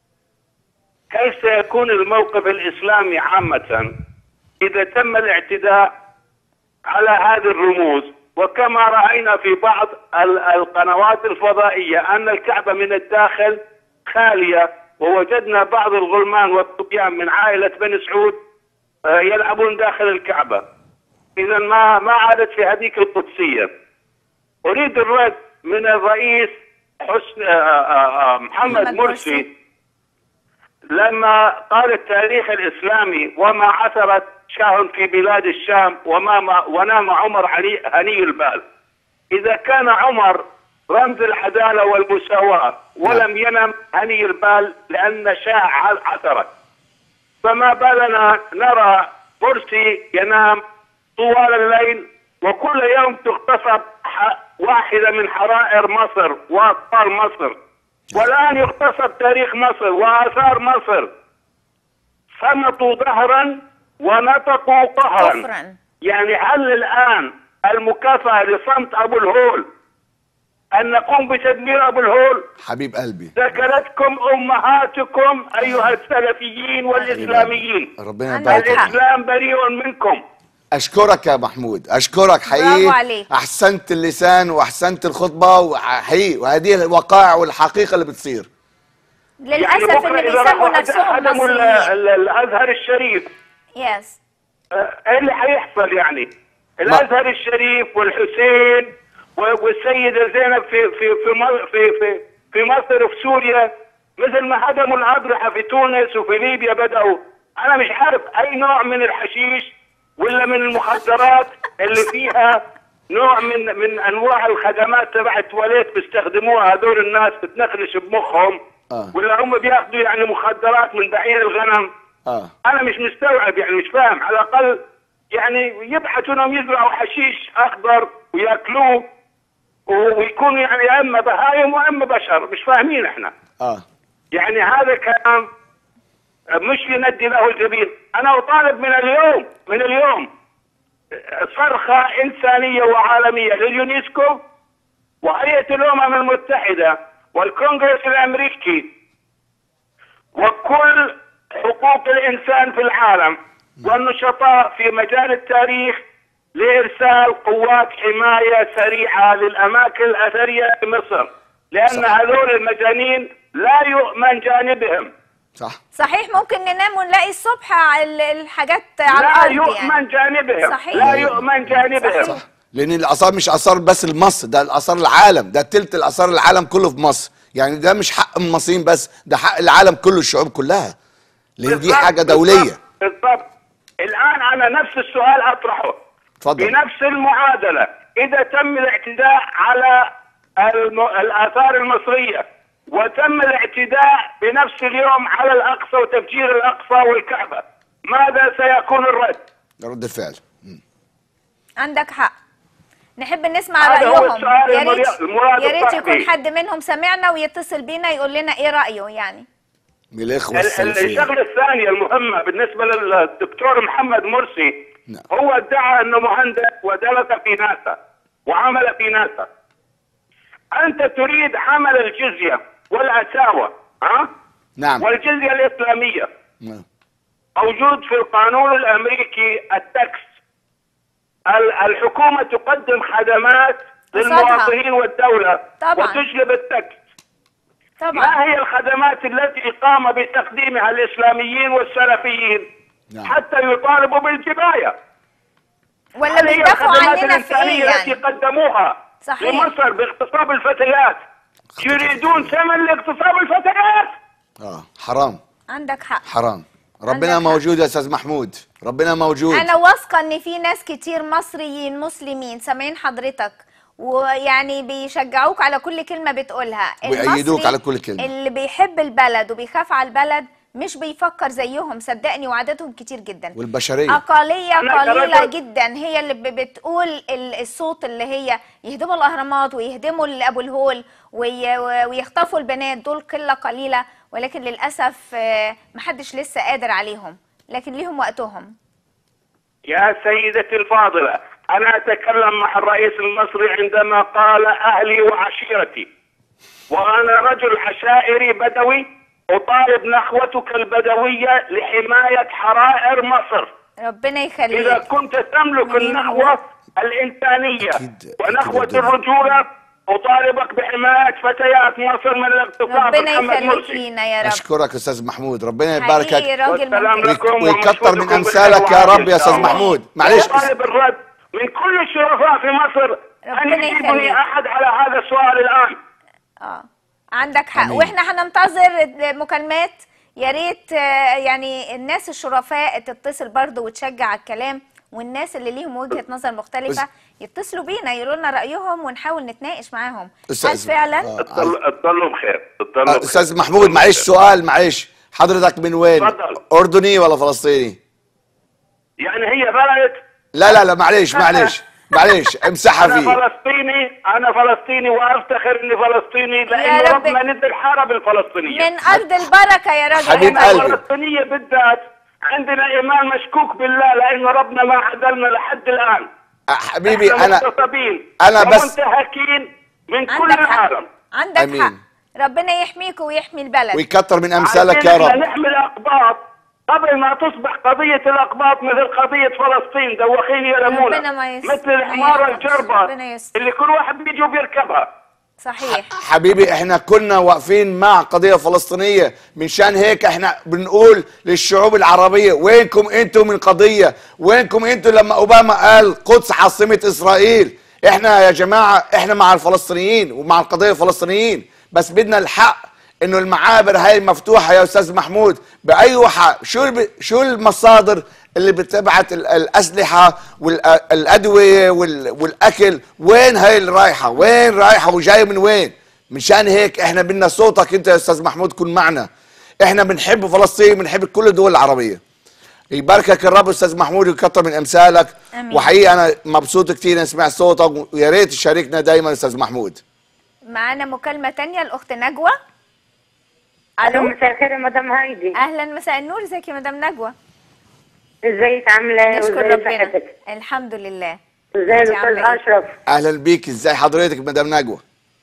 كيف سيكون الموقف الإسلامي عامة إذا تم الاعتداء على هذه الرموز وكما رأينا في بعض ال- القنوات الفضائية أن الكعبة من الداخل خالية ووجدنا بعض الغلمان والصبيان من عائلة بن سعود آه، يلعبون داخل الكعبة إذا ما ما عادت في هذيك القدسية أريد الرد من الرئيس حسن آه، آه، آه، محمد محمد مرسي. مرسي لما قال التاريخ الإسلامي وما عثرت شاه في بلاد الشام وما ما ونام عمر علي هني البال إذا كان عمر رمز العدالة والمساواة ولم ينم هني البال لأن شاه عثرت فما بالنا نرى مرسي ينام طوال الليل وكل يوم تغتصب ح- واحدة من حرائر مصر وأطفال مصر والآن يغتصب تاريخ مصر وآثار مصر صمتوا ظهرا ونطقوا قهرا كفرا يعني هل الآن المكافأة لصمت أبو الهول أن نقوم بتدمير أبو الهول حبيب قلبي ذكرتكم أمهاتكم أيها السلفيين والإسلاميين ربنا عندك يبارك حق. فيك. الإسلام بريء منكم اشكرك يا محمود اشكرك حقيقي برافو عليك. احسنت اللسان واحسنت الخطبه وحقيقي وهذه الوقائع والحقيقه اللي بتصير للاسف بكرة اللي إذا بيسموا راحوا نفسهم هدموا ال- مصريين ال- الأزهر الشريف يس آه، ايه اللي هيحصل يعني؟ الازهر الشريف والحسين و- والسيده زينب في في في م- في في, في مصر وفي سوريا مثل ما هدموا الاضرحه في تونس وفي ليبيا بداوا انا مش عارف اي نوع من الحشيش ولا من المخدرات اللي فيها نوع من من انواع الخدمات تبع التواليت بيستخدموها هذول الناس بتنخلش بمخهم آه. ولا هم بياخذوا يعني مخدرات من بعير الغنم اه انا مش مستوعب يعني مش فاهم على الاقل يعني يبحثوا انهم يزرعوا حشيش اخضر وياكلوه و- ويكونوا يعني يا اما بهايم واما بشر مش فاهمين احنا اه يعني هذا كلام مش يندي له الجبين انا اطالب من اليوم من اليوم صرخه انسانيه وعالميه لليونسكو وهيئه الامم المتحده والكونغرس الامريكي وكل حقوق الانسان في العالم والنشطاء في مجال التاريخ لارسال قوات حمايه سريعه للاماكن الاثريه في مصر لان صح. هذول المجانين لا يؤمن جانبهم صح صحيح ممكن ننام ونلاقي الصبح ال- الحاجات على لا الارض يؤمن يعني جانبهم صحيح. لا يؤمن جانبهم صحيح. لان الاثار مش اثار بس لمصر ده الاثار العالم ده تلت الاثار العالم كله في مصر يعني ده مش حق المصريين بس ده حق العالم كله الشعوب كلها لان دي بالضبط، حاجه دوليه بالضبط، بالضبط الان انا نفس السؤال اطرحه اتفضل بنفس المعادله اذا تم الاعتداء على الم... الاثار المصريه وتم الاعتداء بنفس اليوم على الاقصى وتفجير الاقصى والكعبه ماذا سيكون الرد؟ ده رد الفعل مم. عندك حق نحب نسمع هذا هو رايهم السؤال يا المري- ريت المراد يا ريت الصحفي. يكون حد منهم سمعنا ويتصل بينا يقول لنا ايه رايه يعني من الاخوه ال- ال- السلفيين الشغله الثانيه المهمه بالنسبه للدكتور محمد مرسي نعم. هو ادعى انه مهندس ودرس في ناسا وعمل في ناسا انت تريد عمل الجزيه والعتاوه ها نعم والجزيه الاسلاميه نعم. موجود في القانون الامريكي التكس ال- الحكومه تقدم خدمات قصادها. للمواطنين والدوله طبعاً. وتجلب التكس طبعا ما هي الخدمات التي قام بتقديمها الاسلاميين والسلفيين نعم. حتى يطالبوا بالجبايه ولا هل هي بيدافعوا الخدمات عننا في ايه الإنسانية التي يعني قدموها صحيح. لمصر باغتصاب الفتيات يريدون ثمن لاغتصاب الفتيات اه حرام عندك حق حرام ربنا عندك حق. موجود يا استاذ محمود ربنا موجود انا واثقه ان في ناس كتير مصريين مسلمين سامعين حضرتك ويعني بيشجعوك على كل كلمه بتقولها ويأيدوك المصري على كل كلمة. اللي بيحب البلد وبيخاف على البلد مش بيفكر زيهم صدقني وعددهم كتير جدا والبشريه أقلية أنا قليلة كرجل- جدا هي اللي ب- بتقول ال- الصوت اللي هي يهدموا الأهرامات ويهدموا ال- أبو الهول وي- ويخطفوا البنات دول قلة قليلة ولكن للأسف آه، محدش لسه قادر عليهم لكن ليهم وقتهم يا سيدتي الفاضلة أنا أتكلم مع الرئيس المصري عندما قال أهلي وعشيرتي وأنا رجل عشائري بدوي أطالب نخوتك البدوية لحماية حرائر مصر ربنا إذا يخليك كنت تملك منين النخوة الإنسانية أكيد- ونخوة أكيد ربنا. الرجولة أطالبك بحماية فتيات مصر من الاغتصاب ربنا محمد يخليك مرسي لينا يا رب اشكرك استاذ محمود ربنا حقيقي يباركك راجل والسلام ممتاز لكم ويكتر من ومشهودكم امثالك بالخير يا وعافية رب يا إن شاء استاذ الله. محمود معلش وطالب الرد من كل الشرفاء في مصر أن ربنا يجيبني يخليك. أحد على هذا السؤال الآن اه عندك حق أمين. واحنا هننتظر مكالمات يا ريت آه، يعني الناس الشرفاء تتصل برضو وتشجع على الكلام والناس اللي ليهم وجهة نظر مختلفة يتصلوا بينا يقولوا لنا رأيهم ونحاول نتناقش معاهم هل أستاذ- فعلا آه. اتصل- اتصلوا بخير اتصلوا آه، بخير. استاذ محمود معلش سؤال معلش حضرتك من وين اتفضل. اردني ولا فلسطيني يعني هي بلد لا لا لا معلش معلش معلش امسحها أنا فيه فلسطيني أنا فلسطيني وأفتخر إني فلسطيني لأن رب. ربنا ندي الحرب الفلسطينية من أرض البركة يا راجل حبيب إحنا قلبي. الفلسطينية بالذات عندنا إيمان مشكوك بالله لأن ربنا ما عدلنا لحد الآن آه، حبيبي إحنا انا مغتصبين أنا بس- ومنتهكين من كل عندك حق العالم عندك أمين. حق ربنا يحميك ويحمي البلد ويكتر من امثالك يا عايزين إحنا رب نحمي الأقباط قبل ما تصبح قضية الأقباط مثل قضية فلسطين دوخين يا ربنا لمونة ما يس- مثل ما الحمارة يحفظ. الجربة ربنا يستر. اللي كل واحد بيجي وبيركبها صحيح حبيبي احنا كنا واقفين مع قضية فلسطينية من شان هيك احنا بنقول للشعوب العربية وينكم انتم من قضية وينكم انتم لما اوباما قال قدس عاصمة اسرائيل احنا يا جماعة احنا مع الفلسطينيين ومع القضية الفلسطينيين بس بدنا الحق انه المعابر هاي مفتوحة يا استاذ محمود باي حق شو الب... شو المصادر اللي بتبعت ال- الاسلحة والادوية وال... والاكل وين هاي اللي رايحة وين رايحة وجاية من وين مشان هيك احنا بدنا صوتك انت يا استاذ محمود كن معنا احنا بنحب فلسطين بنحب كل الدول العربية يباركك الرب استاذ محمود ويكتر من امثالك آمين. وحقيقة انا مبسوط كتير اني سمعت صوتك ويا ريت تشاركنا دايما استاذ محمود معانا مكالمة تانية الأخت نجوى الو ألو مساء الخير يا مدام هايدي أهلا مساء النور ازيك يا مدام نجوى ازيك عامله ايه نشكر وازاي ربنا صحتك الحمد لله ازاي انتي الاستاذ عاملة ايه؟ اشرف اهلا بيك ازاي حضرتك مدام نجوى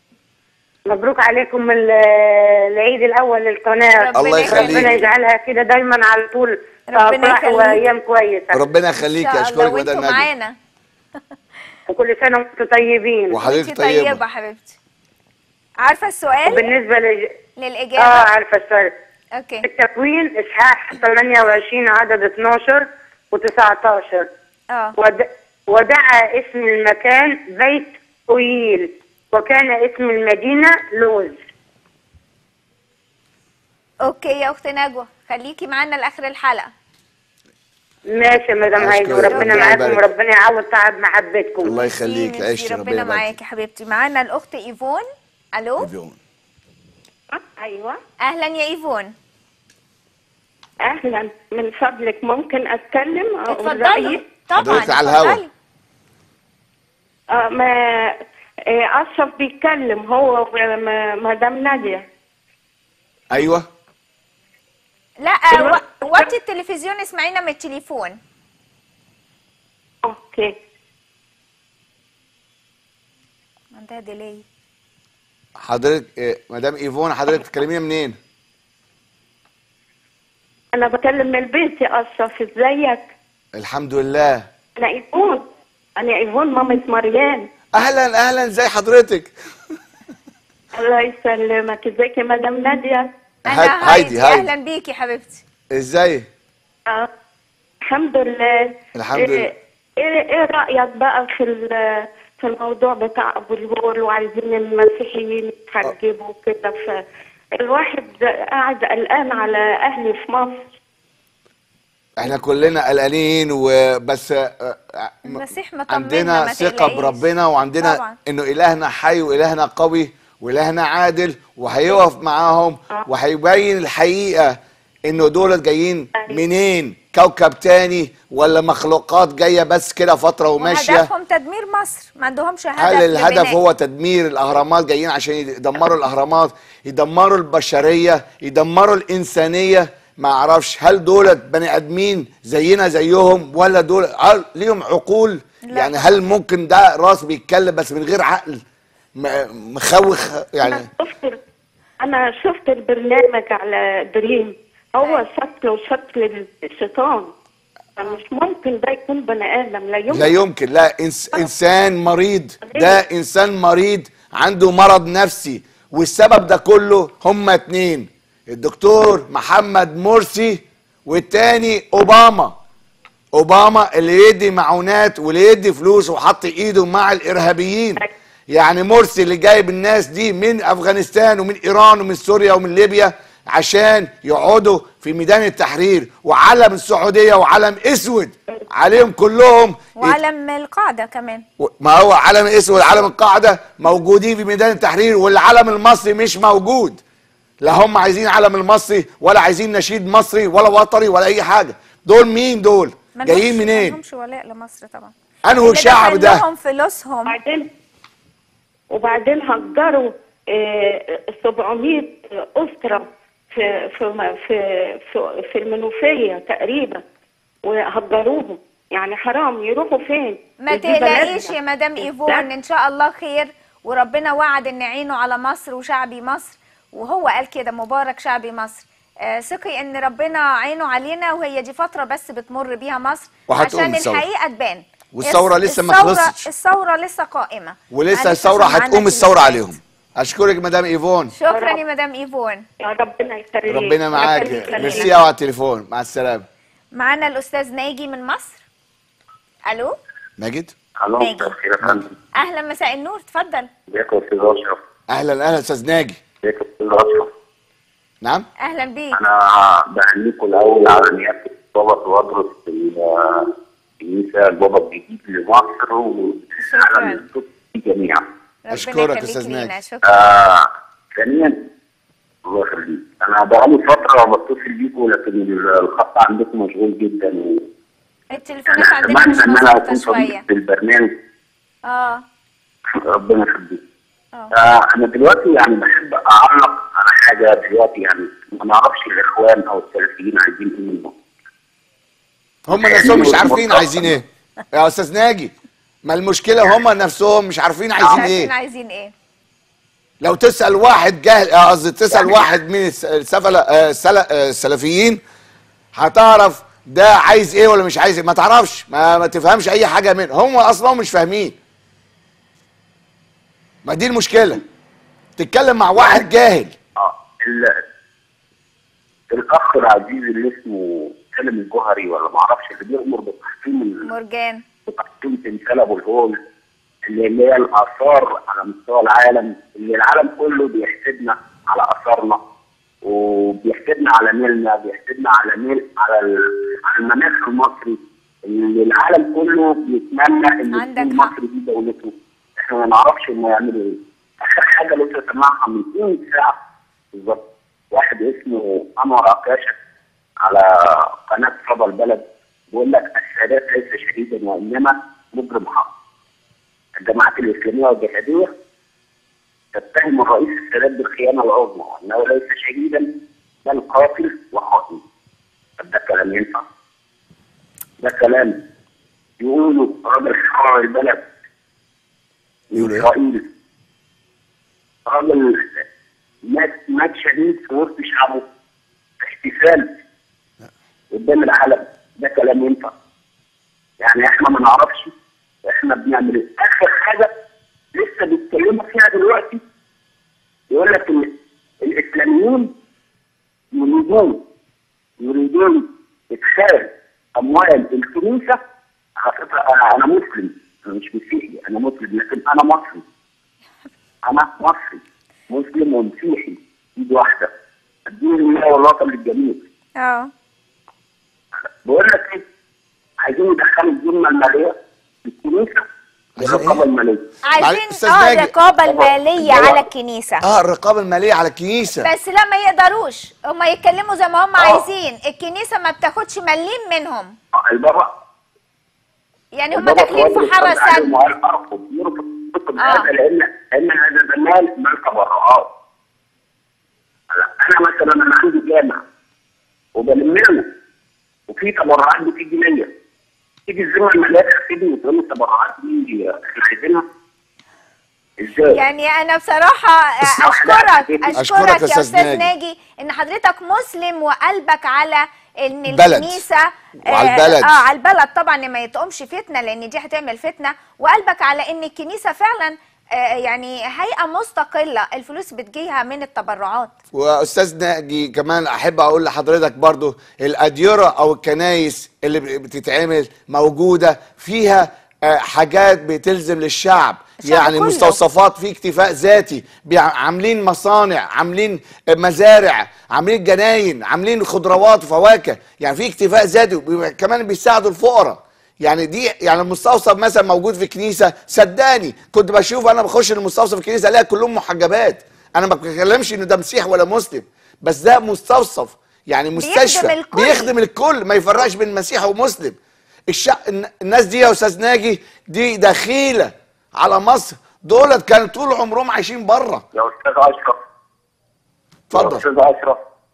مبروك عليكم ال- العيد الاول للقناه ربنا الله يخليك. ربنا يجعلها كده دايما على طول ربنا افراح يخليك. وايام كويسه ربنا إن يخليك شاء الله اشكرك وانتوا مدام نجوى معانا وكل سنه وانتم طيبين وحضرتك وانتي طيبة طيبة حبيبتي عارفة السؤال وبالنسبه لج... اه للإجابة عارفه السؤال أوكي التكوين اصحاح 28 عدد 12 و19 اه ود... ودعا اسم المكان بيت أويل وكان اسم المدينة لوز أوكي يا أخت نجوى خليكي معانا لآخر الحلقة ماشي يا مدام أشكرك. هايدي وربنا ربنا معاكم يبارك. وربنا يعوض تعب محبتكم الله ميرسي، يخليك ميرسي، عيش ربنا ربنا معاك معاك يا حبيبتي معانا الأخت إيفون ألو ايوه أهلا يا إيفون اهلا من فضلك ممكن اتكلم أقول اتفضلي رأيي؟ طبعا حضرتك على الهوا. اتفضلي. آه ما آه، اشرف بيتكلم هو ومدام ناديه ايوه لا الوقت- و- وطي التلفزيون اسمعينا من التليفون اوكي عندها ديلي حضرتك إيه، مدام ايفون حضرتك تكلمينا منين انا بكلم من البيت يا اشرف ازيك الحمد لله انا ايفون انا ايفون مامة مريان اهلا اهلا ازي حضرتك الله يسلمك ازيك يا مدام ناديه انا هاي- هايدي, هايدي، هايدي. اهلا بيكي حبيبتي ازاي آه. الحمد لله الحمد لله. ايه ايه إيه رايك بقى في ال- في الموضوع بتاع ابو الهول وعايزين المسيحيين يتحجبوا كده فالواحد قاعد قلقان على اهلي في مصر احنا كلنا قلقانين وبس آه، آه، م- المسيح مطمنا عندنا ما ثقة تقلقيش. بربنا وعندنا طبعا. انه الهنا حي والهنا قوي والهنا عادل وهيقف معاهم وهيبين الحقيقة انه دول جايين منين كوكب تاني ولا مخلوقات جايه بس كده فتره وماشيه وهدفهم تدمير مصر ما عندهمش هدف هل الهدف لبناء. هو تدمير الاهرامات جايين عشان يدمروا الاهرامات يدمروا البشريه يدمروا الانسانيه ما اعرفش هل دول بني ادمين زينا زيهم ولا دول هل ليهم عقول لا. يعني هل ممكن ده راس بيتكلم بس من غير عقل م- مخوخ يعني انا شفت انا شفت البرنامج على دريم هو شكله شكل الشيطان فمش ممكن ده يكون بني ادم لا يمكن لا يمكن لا إنس انسان مريض ده انسان مريض عنده مرض نفسي والسبب ده كله هما اتنين الدكتور محمد مرسي والتاني اوباما اوباما اللي يدي معونات واللي يدي فلوس وحط ايده مع الارهابيين يعني مرسي اللي جايب الناس دي من افغانستان ومن ايران ومن سوريا ومن ليبيا عشان يقعدوا في ميدان التحرير وعلم السعوديه وعلم اسود عليهم كلهم وعلم القاعده كمان ما هو علم اسود علم القاعده موجودين في ميدان التحرير والعلم المصري مش موجود لا هم عايزين علم المصري ولا عايزين نشيد مصري ولا وطني ولا اي حاجه دول مين دول ما جايين لهمش- ما منين لهمش ولاء لمصر طبعا انه اللي شعب دفن ده لهم فلوسهم وبعدين وبعدين هجروا آه، 700 اسره في في في في, في المنوفيه تقريبا وهجروهم يعني حرام يروحوا فين؟ ما ودي بلدنا. تقلقيش يا مدام ايفون ان شاء الله خير وربنا وعد ان عينه على مصر وشعبي مصر وهو قال كده مبارك شعبي مصر آه، ثقي ان ربنا عينه علينا وهي دي فتره بس بتمر بيها مصر وهتقوم عشان الثورة. الحقيقه تبان والثورة الس- لسه ما الثورة- خلصتش. الثوره لسه قائمه ولسه معلش الثوره عشان معانا هتقوم الثوره كلمات. عليهم اشكرك مدام ايفون شكرا يا مدام ايفون يا ربنا يخليك ربنا معاك يخليك. ميرسي قوي على التليفون مع السلامه معانا الاستاذ ناجي من مصر الو ماجد الو ماجي. مساء الخير يا فندم اهلا مساء النور اتفضل ازيك يا استاذ اشرف اهلا اهلا استاذ ناجي ازيك يا استاذ اشرف نعم اهلا بيك انا بهنيكم الاول على نيابه البابا وادرس في ال- الكنيسه البابا الجديد لمصر شكراً. وعلى الصوت جميعا ربنا أشكرك يخليك أستاذ لينا ناجي. شكرا آه ثانيا الله يخليك انا بقالي فتره بتصل بيكم لكن الخط عندكم مشغول جدا و... التليفونات عندنا اتمنى مش ان انا اكون مظبوطه صديق شويه في البرنامج اه ربنا يخليك اه آه انا دلوقتي يعني بحب اعلق على حاجه دلوقتي يعني ما نعرفش الاخوان او السلفيين عايزين ايه منهم هم نفسهم مش عارفين عايزين ايه يا استاذ ناجي ما المشكله هم نفسهم مش عارفين مش عايزين عارفين ايه عايزين ايه لو تسال واحد جاهل آه، قصدي تسال واحد من الس- السفله آه، السل- آه، السلفيين هتعرف ده عايز ايه ولا مش عايز ايه ما تعرفش ما, ما تفهمش اي حاجه منه هم اصلا مش فاهمين ما دي المشكله تتكلم مع واحد جاهل اه ال- الاخ العزيز اللي اسمه سالم الجوهري ولا ما اعرفش اللي بيأمر بتحطيم ال- مرجان بتحطيم تمثال ابو الهول اللي اللي هي الاثار على مستوى العالم اللي العالم كله بيحسدنا على اثارنا وبيحسدنا على نيلنا بيحسدنا على نيل على ال- على المناخ المصري اللي العالم كله بيتمنى ان عندك تكون حق. مصر دي دولته احنا ما نعرفش هم يعملوا ايه اخر حاجه لسه سمعها من 2 ساعه بالظبط واحد اسمه انور عكاشه على قناه صدى البلد بيقول لك السادات ليس شهيدا وانما مجرم حق الجماعات الاسلاميه والجهاديه تتهم الرئيس السادات بالخيانه العظمى وانه ليس شهيدا بل قاتل وخائن طب ده كلام ينفع ده كلام يقولوا راجل حرر البلد يقولوا إيه؟ اسرائيل راجل مات مات شهيد في وسط شعبه في احتفال قدام العالم ده كلام ينفع يعني احنا ما نعرفش احنا بنعمل ايه اخر حاجه لسه بيتكلموا فيها دلوقتي يقول لك ان الاسلاميين يريدون يريدون ادخال اموال الكنيسه على فكره انا انا مسلم انا مش مسيحي انا مسلم لكن انا مصري انا مصري مسلم ومسيحي ايد واحده الدين لله والوطن للجميع اه بقول لك ايه عايزين يدخلوا الذمه الماليه في الكنيسه عايزين الرقابه إيه؟ الماليه عايزين أستاذ اه ناجي. الرقابه الماليه طبعا. على الكنيسه اه الرقابه الماليه على الكنيسه بس لا ما يقدروش هم يتكلموا زي ما هم آه. عايزين الكنيسه ما بتاخدش مليم منهم البابا يعني هم البابا داخلين فؤاد في حاره رد عليهم سد وقال ارفض يرفض يرفض آه. هذا لان لان هذا ده مال مال تبرعات هلا انا مثلا انا عندي جامع وبلم له وفي تبرعات بتيجي ليا تيجي الذمه الماليه تحسبني وتقول لي التبرعات دي احنا عايزينها ازاي؟ يعني انا بصراحه اشكرك أشكرك اشكرك يا يا أستاذ استاذ ناجي. ناجي ان حضرتك مسلم وقلبك على ان بلد. الكنيسه وعلى آه، البلد. اه على البلد طبعا إن ما يتقومش فتنه لان دي هتعمل فتنه وقلبك على ان الكنيسه فعلا آه، يعني هيئه مستقله الفلوس بتجيها من التبرعات واستاذ ناجي كمان احب اقول لحضرتك برضو الاديره او الكنايس اللي بتتعمل موجوده فيها آه، حاجات بتلزم للشعب الشعب يعني كله. مستوصفات في اكتفاء ذاتي بيع- عاملين مصانع عاملين آه، مزارع عاملين جناين عاملين خضروات وفواكه يعني في اكتفاء ذاتي وبي- كمان بيساعدوا الفقراء يعني دي يعني المستوصف مثلا موجود في كنيسه صدقني كنت بشوف انا بخش المستوصف الكنيسه الاقي كلهم محجبات انا ما بتكلمش انه ده مسيح ولا مسلم بس ده مستوصف يعني مستشفى الكل. بيخدم الكل ما يفرقش بين مسيحي ومسلم الشع... الن- الناس دي يا استاذ ناجي دي دخيله على مصر دولت كانوا طول عمرهم عايشين بره يا استاذ اشرف يا اتفضل استاذ اشرف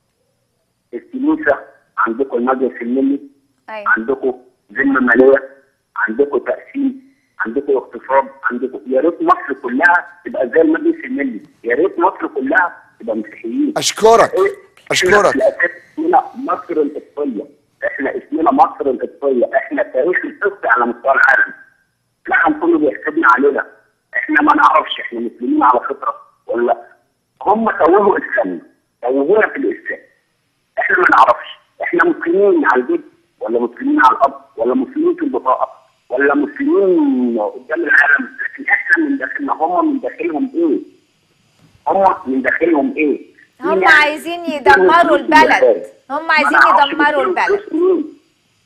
الكنيسه عندكم المجلس الملي ايوه عندكم ذمه ماليه عندكم تقسيم عندكم اقتصاد عندكم يا ريت مصر كلها تبقى زي المجلس الملي يا ريت مصر كلها تبقى مسيحيين اشكرك إيه؟ احنا اشكرك في الاساس اسمنا مصر القبطيه احنا اسمنا مصر القبطيه احنا التاريخ القبطي على مستوى العالم العالم كله بيحسبنا علينا احنا ما نعرفش احنا مسلمين على فطره ولا لا هم توهوا اسلامنا توهونا في الاسلام احنا ما نعرفش احنا مسلمين على البيت ولا مسلمين على الاب ولا مسلمين في البطاقه ولا مسلمين قدام العالم لكن احنا من داخلنا هم من داخلهم ايه؟ هم من داخلهم ايه؟ هم يعني عايزين يدمروا البلد هم عايزين ما نعرفش يدمروا بيديهم البلد فلوس منين.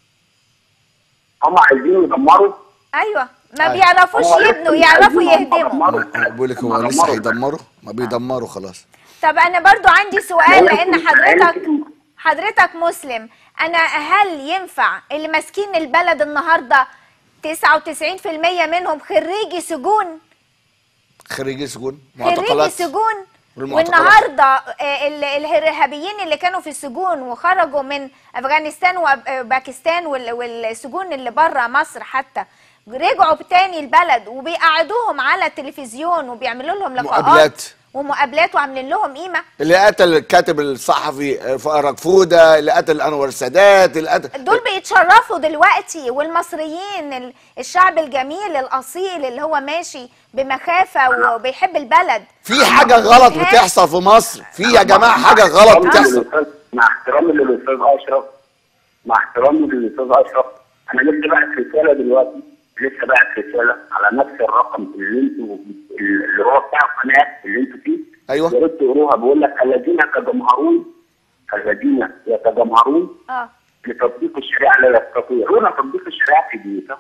هم عايزين يدمروا ايوه ما أيوة. بيعرفوش هم يبنوا لسه يعرفوا عايزين هم يهدموا يدمروا. بقول لك هو هم لسه دمروا. هيدمروا ما بيدمروا خلاص طب انا برضو عندي سؤال لان ممكن- حضرتك ممكن. حضرتك مسلم انا هل ينفع اللي ماسكين البلد النهارده 99% منهم خريجي سجون خريجي سجون خريجي معتقلات سجون والمعتقلات. والنهارده آه، ال- الارهابيين اللي كانوا في السجون وخرجوا من افغانستان وباكستان وال- والسجون اللي بره مصر حتى رجعوا تاني البلد وبيقعدوهم على التلفزيون وبيعملوا لهم لقاءات مقابلات. ومقابلات وعاملين لهم قيمه اللي قتل الكاتب الصحفي آه، فرج فوده اللي قتل انور السادات اللي قتل دول بيتشرفوا دلوقتي والمصريين ال- الشعب الجميل الاصيل اللي هو ماشي بمخافه وبيحب البلد في حاجه غلط بتحصل في مصر في يا جماعه حاجه غلط مع احترامي بتحصل للأستاذ- مع احترامي للاستاذ اشرف مع احترامي للاستاذ اشرف انا لسه باعت رساله دلوقتي لسه باعت رساله على نفس الرقم اللي انتوا اللي هو بتاع القناه اللي انتوا فيه أيوة. يا ريت تقروها بيقول لك الذين يتجمهرون الذين يتجمهرون اه لتطبيق الشريعه لا يستطيعون تطبيق الشريعه في بيوتهم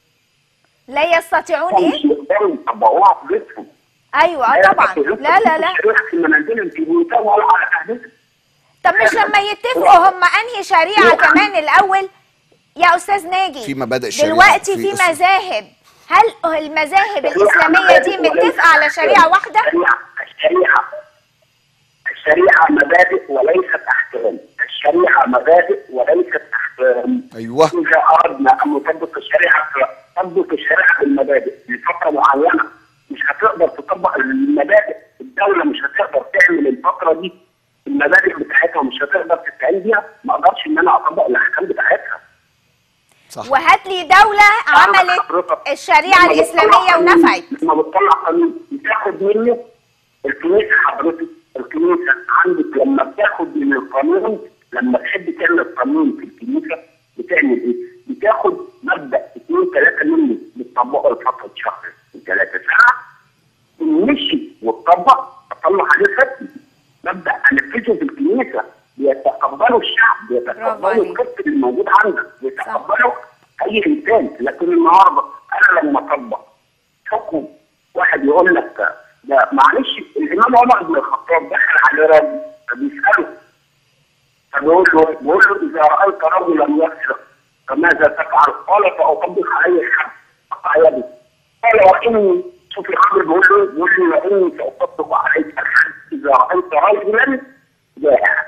لا يستطيعون مش ايه يقدروا يطبقوها في بيتهم ايوه آه طبعا يستطيعون لا لا تطبيق لا الشريعه في منازلهم في بيوتهم ولا على اهلهم طب مش لما يتفقوا هم انهي شريعه كمان الاول يا استاذ ناجي في مبادئ شريعة، دلوقتي في في أسس. مذاهب هل المذاهب الاسلاميه دي متفقه على شريعه واحده الشريعة الشريعة الشريعة مبادئ وليست أحكام الشريعة مبادئ وليست أحكام ايوه إذا أردنا أن نطبق الشريعة نطبق الشريعة بالمبادئ لفترة معينة مش هتقدر تطبق المبادئ الدولة مش هتقدر تعمل الفترة دي المبادئ بتاعتها مش هتقدر تستعين بيها ما اقدرش ان انا اطبق الاحكام بتاعتها صح وهات لي دوله عملت حضرتك الشريعه لما الاسلاميه بتطلع قانون- ونفعت لما بتطلع قانون بتاخد منه الكنيسه حضرتك الكنيسه عندك لما بتاخد من القانون لما تحب تعمل قانون في الكنيسه بتعمل ايه؟ بتاخد مبدا اثنين ثلاثه منه بتطبقه لفتره شهر ثلاثه ساعه مشي واتطبق اطلع عليه فتوى مبدا انفذه في الكنيسه بيتقبله الشعب برافو بيتقبله عليك. القسط اللي موجود عندك بيتقبله اي انسان لكن النهارده انا لما اطبق حكم واحد يقول لك ده معلش الامام عمر بن الخطاب دخل على راجل فبيساله فبيقول له بيقول له اذا رايت رجلا يسرق فماذا تفعل؟ قال فاطبق عليه الحد قطع يده قال واني شوف الامر بيقول له بيقول له واني ساطبق عليك الحد اذا رايت رجلا جائعا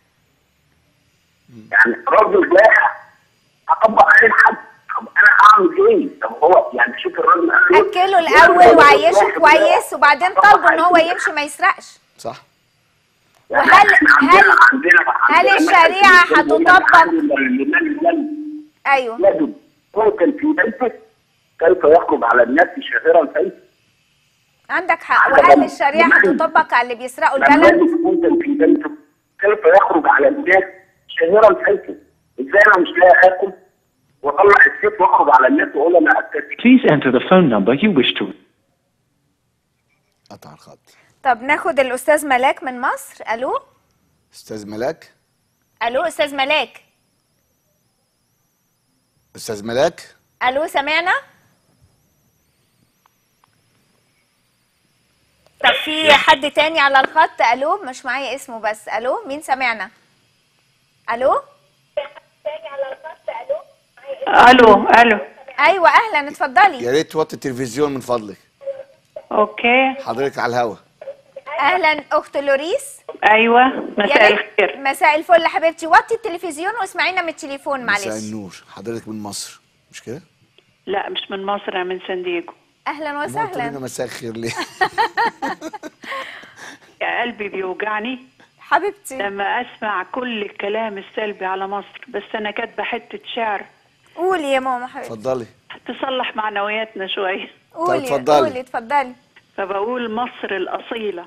يعني رجل جائع اطبق عليه الحد طب انا اعمل ايه؟ طب هو يعني شوف الراجل قال له اكله الاول وعيشه كويس وبعدين طالبه ان هو يمشي ما يسرقش صح يعني وهل- إحنا عندنا- هل- عندنا- هل عندنا الشريعة مثل يقول هتطبق؟ لمن لم ايوه يجد قوتا في بيته كيف يخرج على الناس شاهرا فيه عندك حق وهل الشريعه هتطبق على اللي بيسرقوا لم البلد يجد قوتا في بيته كيف يخرج على الناس شاهرا فيه ازاي انا مش لاقي اكل واطلع السيف واخرج على الناس واقول انا اكتسب Please enter the phone number you wish to. قطع الخط طب ناخد الاستاذ ملاك من مصر الو استاذ ملاك الو استاذ ملاك استاذ ملاك الو سمعنا طب في حد تاني على الخط الو مش معايا اسمه بس الو مين سمعنا الو الو الو ايوه اهلا اتفضلي يا ريت توطي التلفزيون من فضلك اوكي حضرتك على الهوا اهلا اخت لوريس ايوه يا مساء ريت- الخير مساء الفل حبيبتي وطي التلفزيون واسمعينا من التليفون مساء معلش النور حضرتك من مصر مش كده؟ لا مش من مصر انا من سان دييجو اهلا ما قلت لنا وسهلا مساء الخير ليه؟ يا قلبي بيوجعني حبيبتي لما اسمع كل الكلام السلبي على مصر بس انا كاتبه حته شعر قولي يا ماما حبيبتي اتفضلي تصلح معنوياتنا شويه قولي اتفضلي. قولي اتفضلي فبقول مصر الأصيلة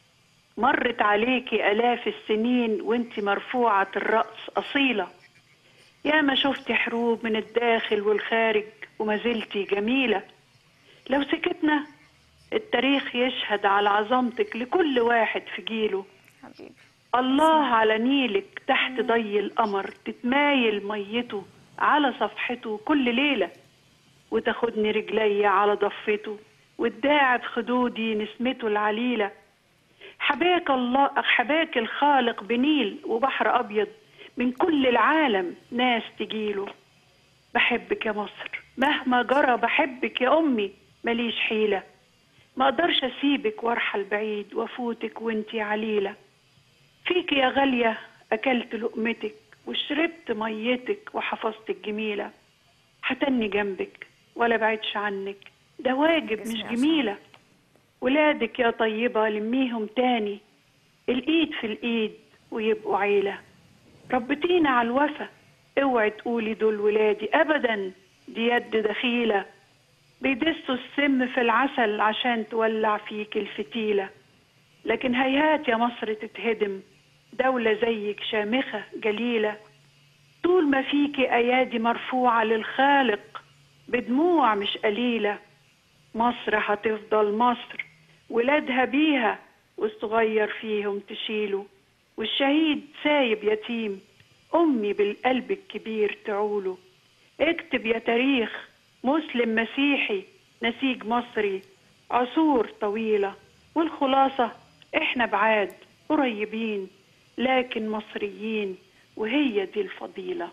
مرت عليكي آلاف السنين وانت مرفوعة الرأس أصيلة يا ما شفتي حروب من الداخل والخارج وما زلتي جميلة لو سكتنا التاريخ يشهد على عظمتك لكل واحد في جيله حبيبي الله على نيلك تحت ضي القمر تتمايل ميته على صفحته كل ليلة وتاخدني رجلي على ضفته وتداعب خدودي نسمته العليلة حباك الله حباك الخالق بنيل وبحر أبيض من كل العالم ناس تجيله بحبك يا مصر مهما جرى بحبك يا أمي ماليش حيلة ما أقدرش أسيبك وارحل بعيد وأفوتك وانتي عليلة فيك يا غالية أكلت لقمتك وشربت ميتك وحفظتك جميلة هتني جنبك ولا بعدش عنك ده واجب مش جميلة ولادك يا طيبة لميهم تاني الإيد في الإيد ويبقوا عيلة ربتينا على الوفا اوعي تقولي دول ولادي أبدا دي يد دخيلة بيدسوا السم في العسل عشان تولع فيك الفتيلة لكن هيهات يا مصر تتهدم دولة زيك شامخة جليلة طول ما فيكي أيادي مرفوعة للخالق بدموع مش قليلة مصر هتفضل مصر ولادها بيها والصغير فيهم تشيله والشهيد سايب يتيم أمي بالقلب الكبير تعوله اكتب يا تاريخ مسلم مسيحي نسيج مصري عصور طويلة والخلاصة احنا بعاد قريبين لكن مصريين وهي دي الفضيلة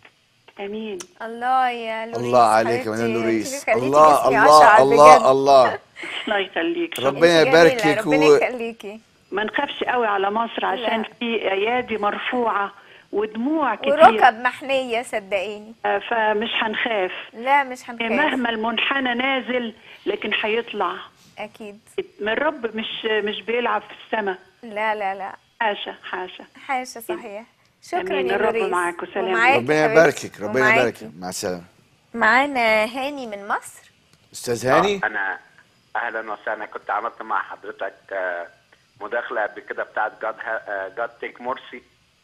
امين الله يا لوريس الله عليك يا حبيبتي. مدام لوريس خليتي الله جسمي الله أشعر الله بجد. الله الله يخليك ربنا انتي يبارك جميلة، لك ربنا و... يخليكي ما نخافش قوي على مصر عشان لا. في ايادي مرفوعه ودموع كتير وركب محنية صدقيني آه، فمش هنخاف لا مش هنخاف مهما المنحنى نازل لكن هيطلع اكيد من الرب مش مش بيلعب في السماء لا لا لا حاشا حاشا حاشا صحيح شكرا أمين. يا الرب لوريس معاك وسلام. ومعاكي ربنا حبيبتي. يباركك ربنا ومعاكي. يباركك مع السلامه معانا هاني من مصر استاذ هاني انا اهلا وسهلا كنت عملت مع حضرتك آه، مداخله قبل كده بتاعت جاد جاد تيك مورسي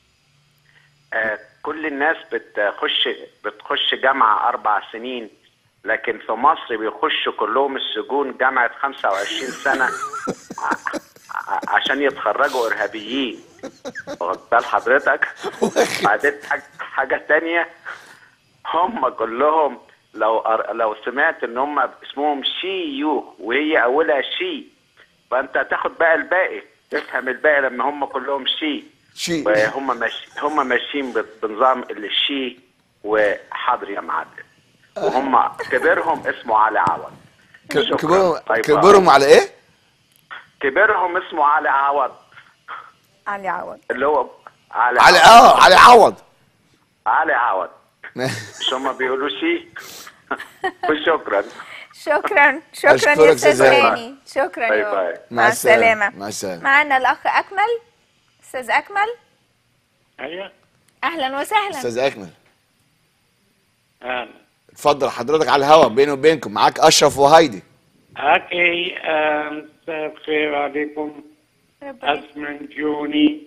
كل الناس بتخش بتخش جامعه اربع سنين لكن في مصر بيخشوا كلهم السجون جامعه 25 سنه ع- ع- عشان يتخرجوا ارهابيين واخد بال حضرتك بعدين حاجه حاجه تانية هم كلهم لو أر- لو سمعت ان هم اسمهم شي يو وهي اولها شي فانت هتاخد بقى الباقي تفهم الباقي لما هم كلهم شي شي وهم ماشي هم ماشيين ب- بنظام الشي وحاضر يا معلم وهم كبيرهم اسمه علي عوض ك- شكراً. كبرهم باي باي. كبرهم على ايه؟ كبيرهم اسمه علي عوض علي عوض اللي هو علي على عوض. اه على عوض علي عوض مش هم بيقولوا شي وشكرا شكرا شكرا أشكرك يا استاذ أستاذ هاني. هاني شكرا باي يا باي. مع السلامه مع السلامه معانا الاخ اكمل استاذ اكمل ايوه اهلا وسهلا استاذ اكمل اهلا اتفضل حضرتك على الهوا بيني وبينكم معاك اشرف وهايدي اوكي آم، مساء الخير عليكم اسمنجوني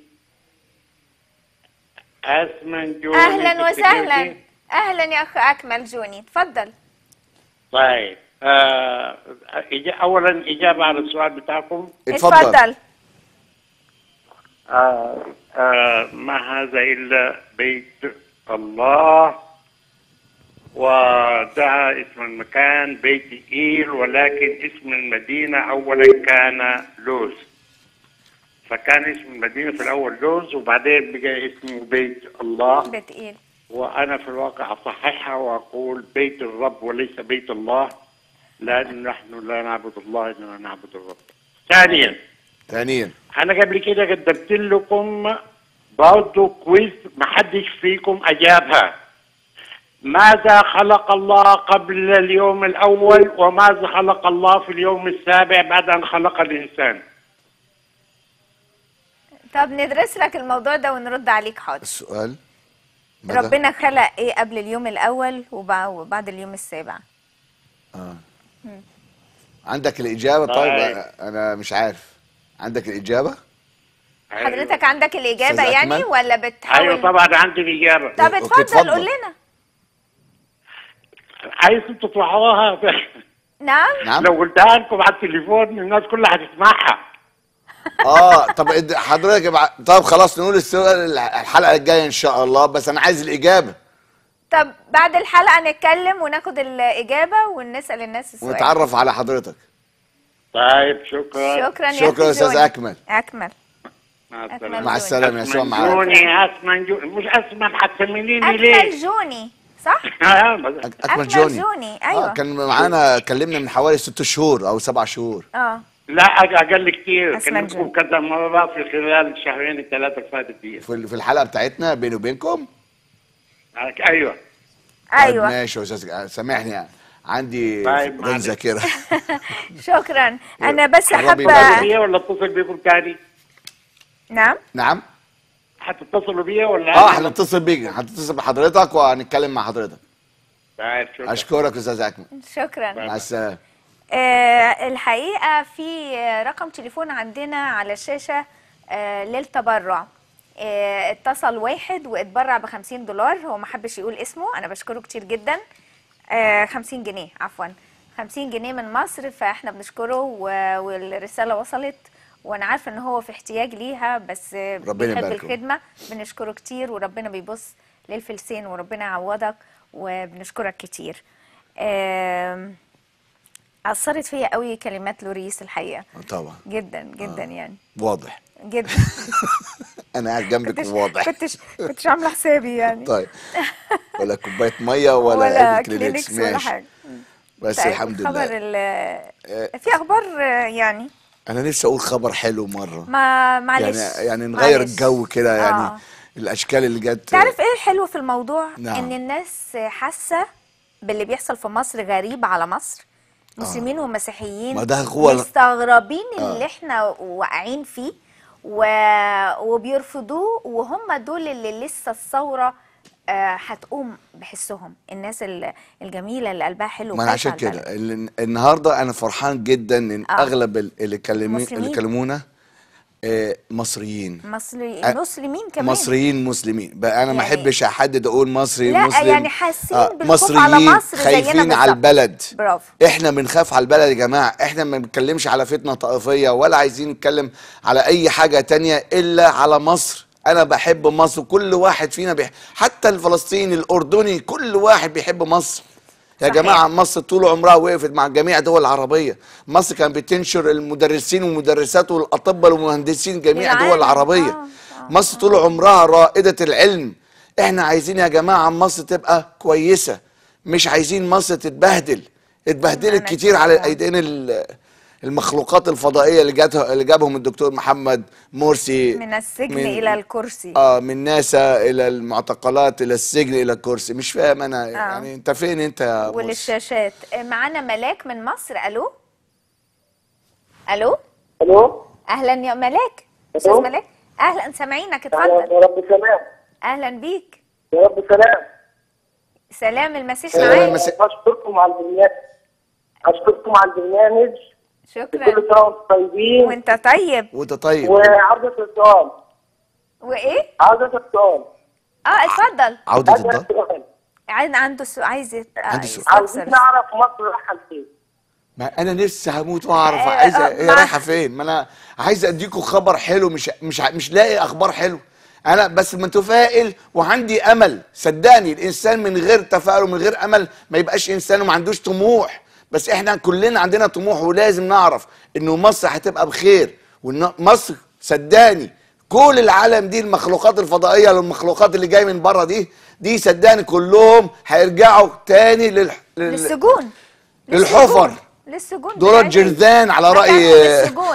اسمنجوني اهلا وسهلا تفتكرتي؟ اهلا يا اخ اكمل جوني اتفضل طيب آه إجا- اولا اجابه على السؤال بتاعكم اتفضل آه آه ما هذا الا بيت الله وده اسم المكان بيت ايل ولكن اسم المدينه اولا كان لوز فكان اسم المدينه في الاول لوز وبعدين بقى اسمه بيت الله بتقيل وانا في الواقع اصححها واقول بيت الرب وليس بيت الله لان نحن لا نعبد الله انما نعبد الرب. ثانيا ثانيا انا قبل كده قدمت لكم برضه كويز ما حدش فيكم اجابها. ماذا خلق الله قبل اليوم الاول وماذا خلق الله في اليوم السابع بعد ان خلق الانسان؟ طب ندرس لك الموضوع ده ونرد عليك حاضر السؤال ماذا؟ ربنا خلق ايه قبل اليوم الاول وبع- وبعد اليوم السابع آه. مم. عندك الاجابه طيب طيب. أنا- انا مش عارف عندك الاجابه حضرتك عندك الاجابه أستاذ يعني أكمل؟ ولا بتحاول ايوه طبعا عندي الاجابه. طب أوكي، اتفضل اتفضل. قول لنا عايزكم تطلعوها نعم نعم لو قلتها لكم على التليفون الناس كلها هتسمعها. اه طب إد- حضرتك ابع- طب خلاص نقول السؤال الحلقه الجايه ان شاء الله بس انا عايز الاجابه طب بعد الحلقه نتكلم وناخد الاجابه ونسال الناس السؤال ونتعرف على حضرتك طيب شكرا شكرا يا شكرا أخي استاذ جوني. اكمل اكمل مع أكمل السلامه. مع السلامه يا سلام معاك اسمنجوني اسمنجوني مش اسمن هتسمينيني ليه؟ اكمل جوني صح آه، أك- اكمل أكمل جوني جوني، أيوة. آه كان معانا كلمنا من حوالي ست شهور او سبع شهور اه لا اقل كتير أسمنجوني. كلمتكم كذا مره في خلال الشهرين الثلاثه اللي فاتت دي في في الحلقه بتاعتنا بيني وبينكم ايوه ايوه طيب ماشي يا استاذ سامحني يعني عندي طيب، فقدان معلش. ذاكره شكرا انا بس قربي هتتصلوا حابه بيا ولا اتصل بيكم تاني؟ نعم نعم هتتصلوا بيا ولا اه هنتصل بيك هنتصل بحضرتك وهنتكلم مع حضرتك طيب شكرا اشكرك استاذ اكمل شكرا مع السلامه آه الحقيقه في آه، رقم تليفون عندنا على الشاشه آه للتبرع آه اتصل واحد واتبرع ب 50 دولار هو ما حبش يقول اسمه انا بشكره كتير جدا آه 50 جنيه عفوا 50 جنيه من مصر فاحنا بنشكره و- والرساله وصلت وانا عارفه ان هو في احتياج ليها بس آه، ربنا بيحب يبارك له. الخدمه بنشكره كتير وربنا بيبص للفلسين وربنا يعوضك وبنشكرك كتير آم، أثرت فيا قوي كلمات لوريس الحقيقة طبعا جدا جدا يعني واضح جدا انا قاعد جنبك كنتش واضح كنتش كنتش عاملة حسابي يعني طيب ولا كوبايه ميه ولا, ولا علبة كلينكس ولا ماشي حاجة بس طيب، الحمد الخبر لله ال- في أخبار آه، يعني انا نفسي اقول خبر حلو مره ما معلش يعني يعني نغير معلش. الجو كده يعني آه. الاشكال اللي جت تعرف ايه الحلو في الموضوع نعم. ان الناس حاسه باللي بيحصل في مصر غريب على مصر مسلمين ومسيحيين ما ده هو- مستغربين آه. اللي احنا واقعين فيه و... وبيرفضوه وهم دول اللي لسه الثوره آه، هتقوم بحسهم الناس ال- الجميله اللي قلبها حلو ما انا وخايفة عشان على البلد. كده ال- النهارده انا فرحان جدا ان آه. اغلب ال- اللي كلمي مسلمين. اللي كلمونا آه، مصريين مصري آه، مسلمين كمان مصريين مسلمين بقى انا ما يعني- احبش احدد اقول مصري لا، مسلم يعني حاسين آه، بالخوف على مصريين مصر زينا خايفين على بالظبط. البلد برافو احنا بنخاف على البلد يا جماعه احنا ما بنتكلمش على فتنه طائفيه ولا عايزين نتكلم على اي حاجه تانية الا على مصر انا بحب مصر كل واحد فينا بيح... حتى الفلسطيني الاردني كل واحد بيحب مصر يا صحيح. جماعه مصر طول عمرها وقفت مع جميع الدول العربيه مصر كانت بتنشر المدرسين والمدرسات والاطباء والمهندسين جميع الدول للعالم. العربيه مصر طول عمرها رائده العلم احنا عايزين يا جماعه مصر تبقى كويسه مش عايزين مصر تتبهدل اتبهدلت كتير على ايدين ال- المخلوقات الفضائيه اللي جاتها اللي جابهم الدكتور محمد مرسي من السجن من- الى الكرسي اه من ناسا الى المعتقلات الى السجن الى الكرسي مش فاهم انا يعني انت فين انت يا مرسي وللشاشات معانا ملاك من مصر الو الو الو اهلا يا ملاك استاذ ملاك اهلا سامعينك يا اتفضل رب سلام اهلا بيك يا رب سلام سلام المسيح سلام معاك المسيح اشكركم على البرنامج اشكركم على البرنامج شكرا كل سنه وانتم طيبين وانت طيب وانت طيب وعاوز اسال سؤال وايه عاوز اسال سؤال اه اتفضل عودة عايز الضغط أسأل سؤال. عايز عنده سؤال عايز يت- عنده سؤال. عاوزين نعرف مصر رايحه لفين ما انا نفسي هموت واعرف آه، عايزه آه، هي ما- رايحه فين ما انا عايز اديكم خبر حلو مش مش مش لاقي اخبار حلو انا بس متفائل وعندي امل صدقني الانسان من غير تفاؤل ومن غير امل ما يبقاش انسان وما عندوش طموح بس احنا كلنا عندنا طموح ولازم نعرف انه مصر هتبقى بخير وان مصر صدقني كل العالم دي المخلوقات الفضائيه والمخلوقات اللي جايه من بره دي دي صدقني كلهم هيرجعوا تاني لل... لل... للسجون للحفر للسجون دول بتاعتهم. جرذان على رأي مكانهم السجون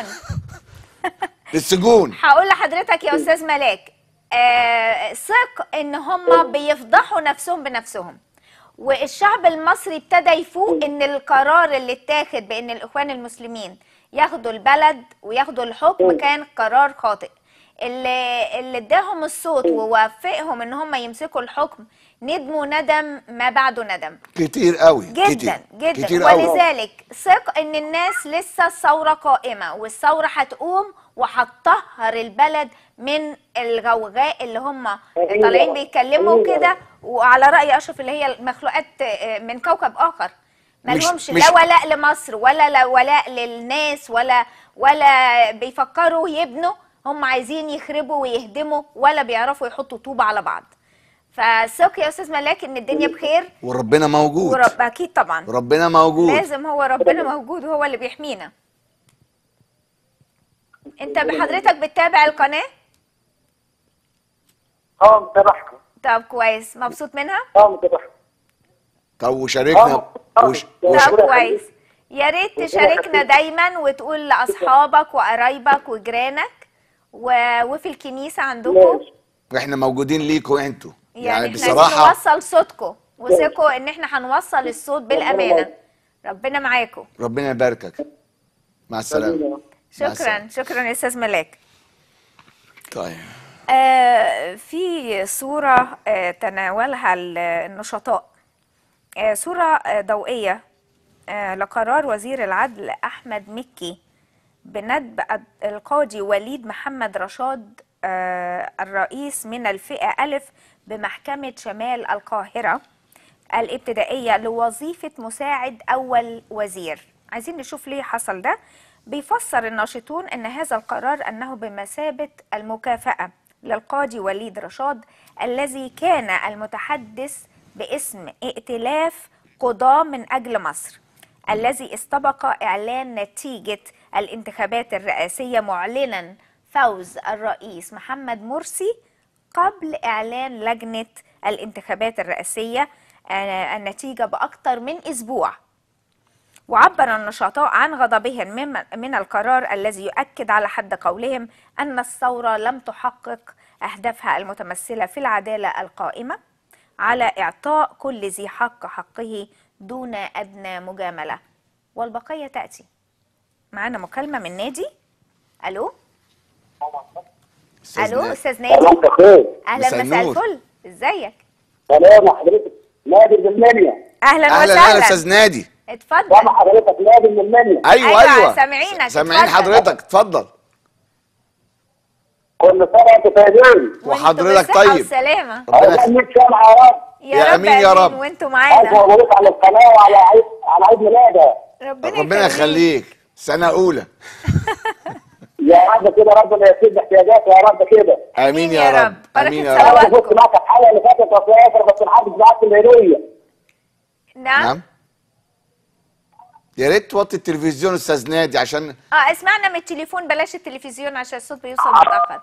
للسجون هقول لحضرتك يا استاذ ملاك آه ثق ان هم بيفضحوا نفسهم بنفسهم والشعب المصري ابتدى يفوق ان القرار اللي اتاخد بان الاخوان المسلمين ياخدوا البلد وياخدوا الحكم كان قرار خاطئ اللي اللي اداهم الصوت ووفقهم ان هم يمسكوا الحكم ندموا ندم ما بعده ندم كتير قوي جدا كتير. جدا كتير قوي. ولذلك ثق ان الناس لسه الثوره قائمه والثوره هتقوم وهتطهر البلد من الغوغاء اللي هم طالعين بيتكلموا كده وعلى راي اشرف اللي هي المخلوقات آه، من كوكب اخر ما مش- لهمش مش- لا ولاء لمصر ولا لا ولاء للناس ولا ولا بيفكروا يبنوا هم عايزين يخربوا ويهدموا ولا بيعرفوا يحطوا طوبة على بعض فثق يا استاذ ملاك ان الدنيا بخير وربنا موجود ورب اكيد طبعا ربنا موجود لازم هو ربنا موجود وهو اللي بيحمينا انت بحضرتك بتتابع القناه اه متابعكم طب كويس مبسوط منها اه متابعكم طب وشاركنا وش... وش... طب كويس يا ريت تشاركنا دايما وتقول لاصحابك وقرايبك وجيرانك و... وفي الكنيسه عندكم احنا موجودين ليكوا انتوا يعني, يعني احنا بصراحه عايزين نوصل صوتكم وثقوا ان احنا هنوصل الصوت بالامانه ربنا معاكم ربنا يباركك مع السلامه مع شكرا السلامة. شكرا يا استاذ ملاك طيب آه، في صورة آه، تناولها ال- النشطاء آه، صورة آه، ضوئية آه، لقرار وزير العدل أحمد مكي بندب الد- القاضي وليد محمد رشاد آه، الرئيس من الفئة ألف بمحكمة شمال القاهرة الابتدائية لوظيفة مساعد أول وزير عايزين نشوف ليه حصل ده بيفسر الناشطون أن هذا القرار أنه بمثابة المكافأة للقاضي وليد رشاد الذي كان المتحدث باسم ائتلاف قضاة من أجل مصر الذي استبق إعلان نتيجة الانتخابات الرئاسية معلنا فوز الرئيس محمد مرسي قبل إعلان لجنة الانتخابات الرئاسية آه، النتيجة بأكثر من أسبوع وعبر النشطاء عن غضبهم من, من القرار الذي يؤكد على حد قولهم أن الثورة لم تحقق أهدافها المتمثلة في العدالة القائمة على إعطاء كل ذي حق حقه دون أدنى مجاملة والبقية تأتي معنا مكالمة من نادي ألو ألو أستاذ نادي مساء الخير أهلا مساء مساء النور. الفل إزيك سلام حضرتك نادي من المنيا أهلا اهلا وسهلا اهلا استاذ نادي اتفضل سامع حضرتك نادي من المنيا ايوه أيوة، ايوه سامعينك، سامعين اتفضل. حضرتك اتفضل كل سنه وانتم طيبين وحضرتك بالصحة طيب والسلامة ربنا ربنا 100 سنه يا رب يا أمين يا رب. وانتوا الف معانا مبروك على القناه وعلى عيد على عيد ميلادها ربنا, ربنا يخليك سنه اولى يا رب كده ربنا يسد احتياجاتها يا رب كده امين يا رب بركة امين يا صلواتكم. رب انا كنت معاك في الحلقه اللي فاتت يا فاكر بس الحاجه بتاعت الهديه نعم نعم يا ريت توطي التلفزيون استاذ نادي عشان اه اسمعنا من التليفون بلاش التلفزيون عشان الصوت بيوصل متاخر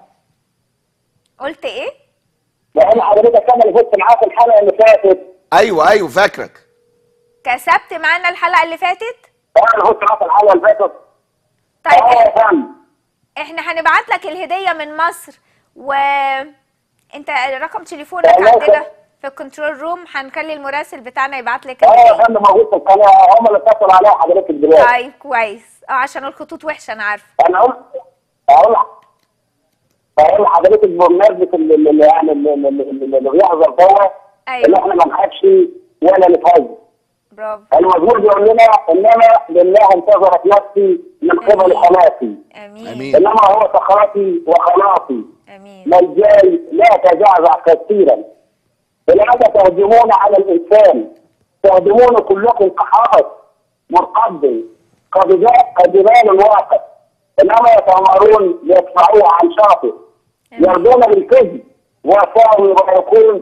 قلت ايه لان حضرتك انا اللي كنت معاك الحلقه اللي فاتت ايوه ايوه فاكرك كسبت معانا الحلقه اللي فاتت انا كنت معاك الحلقه اللي فاتت طيب اه يا احنا, فندم احنا هنبعت لك الهديه من مصر و انت رقم تليفونك عندنا في الكنترول روم هنخلي المراسل بتاعنا يبعت لك اه يا الهديه فندم موجود في القناه هم اللي اتصلوا عليها حضرتك دلوقتي طيب كويس اه عشان الخطوط وحشه انا عارفه انا قلت اقول اقول لحضرتك بمناسبه ال- ال- ال- يعني ال- ال- ال- اللي بيحصل جوه أيوة. ان احنا ما نخافش ولا نتهز برافو المزمور بيقول لنا انما لله انتظرت نفسي من قبل خلاصي امين انما هو سخرتي وخلاصي امين ملجاي لا تزعزع كثيرا لماذا تهجمون على الانسان تهجمون كلكم كحائط مرقد كجبال كجبال واقف انما يتامرون ليدفعوه عن شاطئ يرضون بالكذب وفاهم يباركون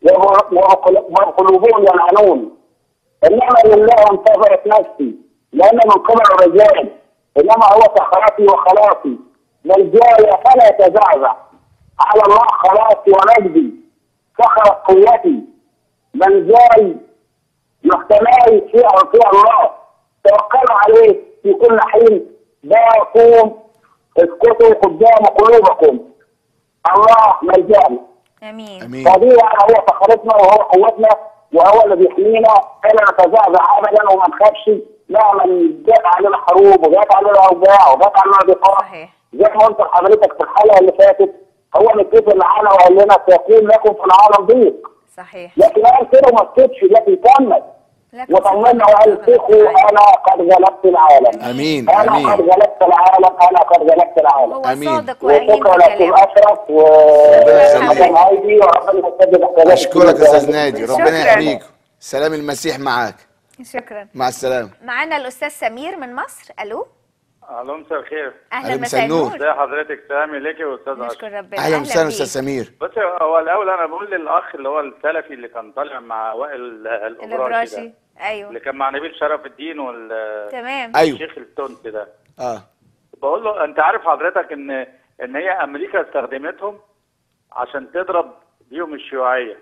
وقلوبهم يلعنون انما لله انتظرت نفسي لان من قبل الرجال انما هو سخرتي وخلاصي ملجاي فلا يتزعزع على الله خلاصي ونجدي سخرت قوتي ملجاي محتماي في في الله توكلوا عليه في كل حين باقوم اسكتوا قدام قلوبكم الله ملجانا امين امين فدي يعني هو فخرتنا وهو قوتنا وهو اللي بيحمينا فلا نتزعزع ابدا وما نخافش مهما جات علينا حروب وجات علينا اوجاع وجات علينا ضيقات صحيح زي ما قلت لحضرتك في الحلقه اللي فاتت هو متفق معانا وقال لنا سيكون لكم في العالم ضيق صحيح لكن قال كده وما سكتش لكن كمل لكن وطمنا وقال ثقوا انا قد غلبت العالم امين انا قد امين غلبت العالم انا قد غلبت العالم هو أمين. صادق وامين وشكرا لكم بكلامه اشرف و يخليك. مدام هايدي وربنا يسدد احتياجاتكم اشكرك يا استاذ نادي ربنا شكراً. يحميك سلام المسيح معاك شكرا مع السلامه معانا الاستاذ سمير من مصر الو الو مساء الخير اهلا أهلا مساء مساء النور ازي حضرتك سامي ليكي واستاذ اشرف نشكر ربنا اهلا وسهلا بيك. استاذ سمير بس هو الاول انا بقول للاخ اللي هو السلفي اللي كان طالع مع وائل الابراشي ده الابراشي ايوه اللي كان مع نبيل شرف الدين والشيخ تمام ايوه التونسي ده اه بقول له انت عارف حضرتك ان ان هي امريكا استخدمتهم عشان تضرب بيهم الشيوعيه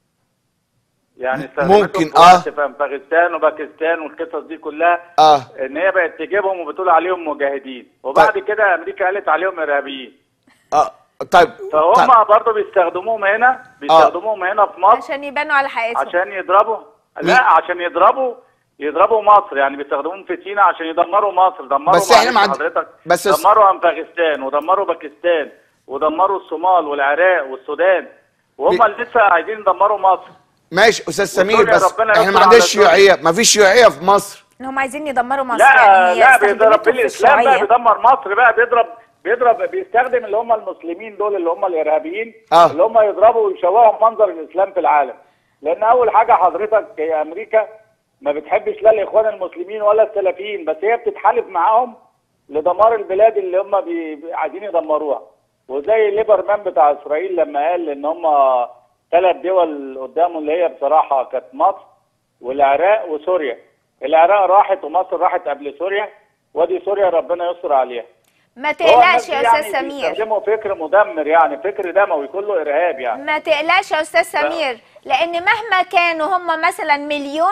يعني استخدمتهم ممكن، في آه. وقت في افغانستان وباكستان والقصص دي كلها اه ان هي بقت تجيبهم وبتقول عليهم مجاهدين وبعد كده امريكا قالت عليهم ارهابيين اه طيب فهم طيب. برضه بيستخدموهم هنا بيستخدموهم هنا في مصر عشان يبانوا على حقيقتهم عشان يضربوا لا عشان يضربوا يضربوا مصر يعني بيستخدموهم في سينا عشان يدمروا مصر دمروا بس إحنا معلش ما عند- حضرتك بس- دمروا افغانستان ودمروا باكستان ودمروا الصومال والعراق والسودان وهم بي- اللي لسه عايزين يدمروا مصر ماشي استاذ سمير وسوريا بس ربنا احنا يستر ما على عندناش سوريا. شيوعيه ما فيش شيوعيه في مصر ان هم عايزين يدمروا مصر لا يعني لا هي بيضرب استخدمتهم في بالاسلام بقى الشيوعية. بيدمر مصر بقى بيضرب بيضرب بيستخدم اللي هم المسلمين دول اللي هم الارهابيين آه. اللي هم يضربوا ويشوهوا منظر الاسلام في العالم لان اول حاجه حضرتك هي امريكا ما بتحبش لا الاخوان المسلمين ولا السلفيين بس هي بتتحالف معاهم لدمار البلاد اللي هم بي... بي- عايزين يدمروها وزي ليبرمان بتاع اسرائيل لما قال ان هم ثلاث دول قدامه اللي هي بصراحه كانت مصر والعراق وسوريا العراق راحت ومصر راحت قبل سوريا وادي سوريا ربنا يستر عليها ما هو تقلقش الناس يا دي استاذ يعني سمير بيستخدموا فكر مدمر يعني فكر دموي كله ارهاب يعني ما تقلقش يا استاذ سمير لان مهما كانوا هم مثلا مليون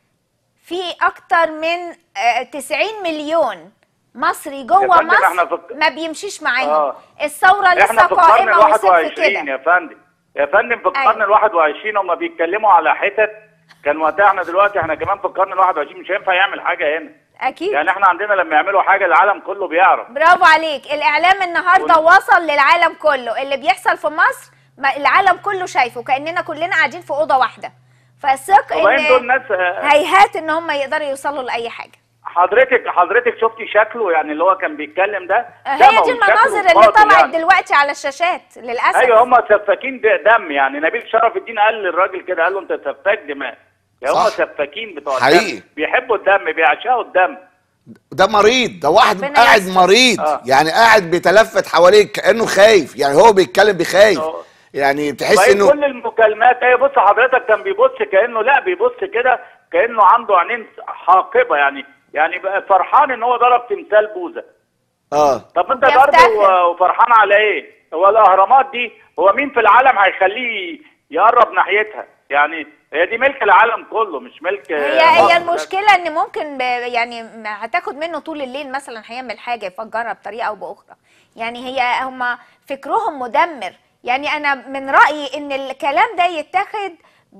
في اكتر من آه، 90 مليون مصري يا جوه فندم احنا مصر في- ما بيمشيش معاهم آه. الثوره احنا لسه في القرن قائمه ال وصف 21 كده يا فندم يا فندم في القرن أيوة. ال 21 هم بيتكلموا على حتت كان وقتها احنا دلوقتي احنا كمان في القرن ال 21 مش هينفع يعمل حاجه هنا اكيد يعني احنا عندنا لما يعملوا حاجه العالم كله بيعرف برافو عليك الاعلام النهارده وصل للعالم كله اللي بيحصل في مصر ما العالم كله شايفه كاننا كلنا قاعدين في اوضه واحده فثق وبعدين دول ان ناس آه، هيهات ان هم يقدروا يوصلوا لاي حاجه حضرتك حضرتك شفتي شكله يعني اللي هو كان بيتكلم ده هي دموي، دي شكله المناظر اللي قاتل طلعت يعني. دلوقتي على الشاشات للاسف ايوه هم سفاكين د- دم يعني نبيل شرف الدين قال للراجل كده قال له انت سفاك دماء يا هم صح. سفاكين بتوع حقيقي. الدم بيحبوا الدم بيعشقوا الدم ده مريض ده واحد ربنا قاعد يستر. مريض آه. يعني قاعد بيتلفت حواليك كانه خايف يعني هو بيتكلم بخايف يعني تحس طيب انه كل المكالمات ايه بص حضرتك كان بيبص كانه لا بيبص كده كانه عنده عينين حاقبه يعني يعني بقى فرحان ان هو ضرب تمثال بوذا اه طب انت يفتخر. ضربه و- وفرحان على ايه هو الاهرامات دي هو مين في العالم هيخليه يقرب ناحيتها يعني هي دي ملك العالم كله مش ملك هي مصر هي بس. المشكله ان ممكن ب- يعني ما هتاخد منه طول الليل مثلا هيعمل حاجه يفجرها بطريقه او باخرى يعني هي هم فكرهم مدمر يعني انا من رايي ان الكلام ده يتاخد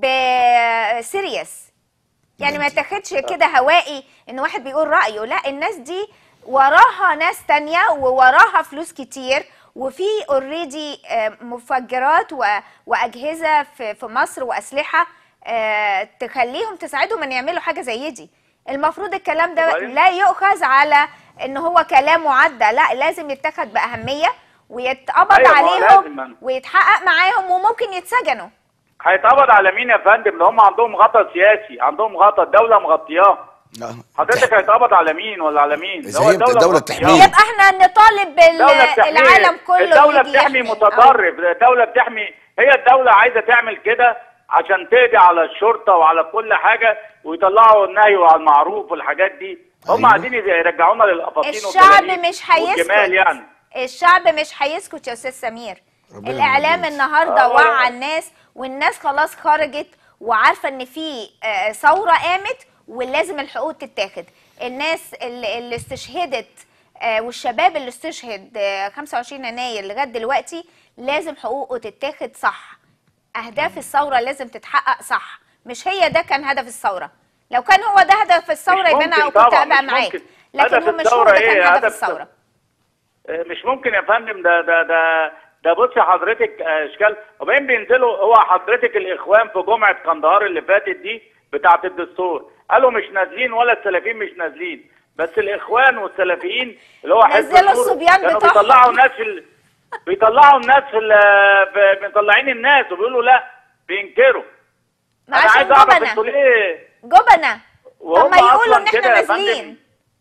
بسيريس يعني ما يتاخدش كده هوائي ان واحد بيقول رايه لا الناس دي وراها ناس تانية ووراها فلوس كتير وفي اوريدي مفجرات و- واجهزه في في مصر واسلحه آه، تخليهم تساعدهم ان يعملوا حاجه زي دي المفروض الكلام ده وبعدين- لا يؤخذ على ان هو كلام معدى لا لازم يتاخد باهميه ويتقبض أيوة، ما هو عليهم لازم. ويتحقق معاهم وممكن يتسجنوا هيتقبض على مين يا فندم ده هم عندهم غطا سياسي عندهم غطا الدوله مغطياه آه. حضرتك هيتقبض على مين ولا على مين إذا ده هو هي الدولة مغطياه. تحميه. يبقى احنا نطالب الدولة بتحميه بالعالم كله الدولة يجي بتحمي يحمي. متطرف الدولة بتحمي هي الدولة عايزة تعمل كده عشان تقضي على الشرطة وعلى كل حاجة ويطلعوا النهي وعلى المعروف والحاجات دي هم أيوة. عايزين يرجعونا للقفاصين الشعب والجلاليب مش هيسكت والجمال يعني الشعب مش هيسكت يا استاذ سمير ربنا الاعلام موجود. النهارده آه. وعى الناس والناس خلاص خرجت وعارفه ان في آه، ثوره قامت ولازم الحقوق تتاخد الناس اللي, اللي استشهدت آه، والشباب اللي استشهد آه، 25 يناير لغايه دلوقتي لازم حقوقه تتاخد صح اهداف الثوره لازم تتحقق صح مش هي ده كان هدف الثوره لو كان هو ده هدف الثوره مش يبقى انا ممكن كنت طبعاً، ابقى مش معاك ممكن. لكن هدف هو مش هو الثورة ده كان إيه؟ هدف هدف الثوره آه، مش ممكن يا فندم ده ده ده ده بص حضرتك آه، اشكال وبعدين بينزلوا هو حضرتك الاخوان في جمعه قندهار اللي فاتت دي بتاعه الدستور قالوا مش نازلين ولا السلفيين مش نازلين بس الاخوان والسلفيين اللي هو حزب نزلوا النور الصبيان كانوا بتوعهم. بيطلعوا الناس في ال... بيطلعوا الناس في ال... ب- مطلعين الناس وبيقولوا لا بينكروا ما انا عشان عايز اعرف جبنة. انتوا ليه جبنة وهم طب ما يقولوا أصلاً ان كده احنا يا فندم نازلين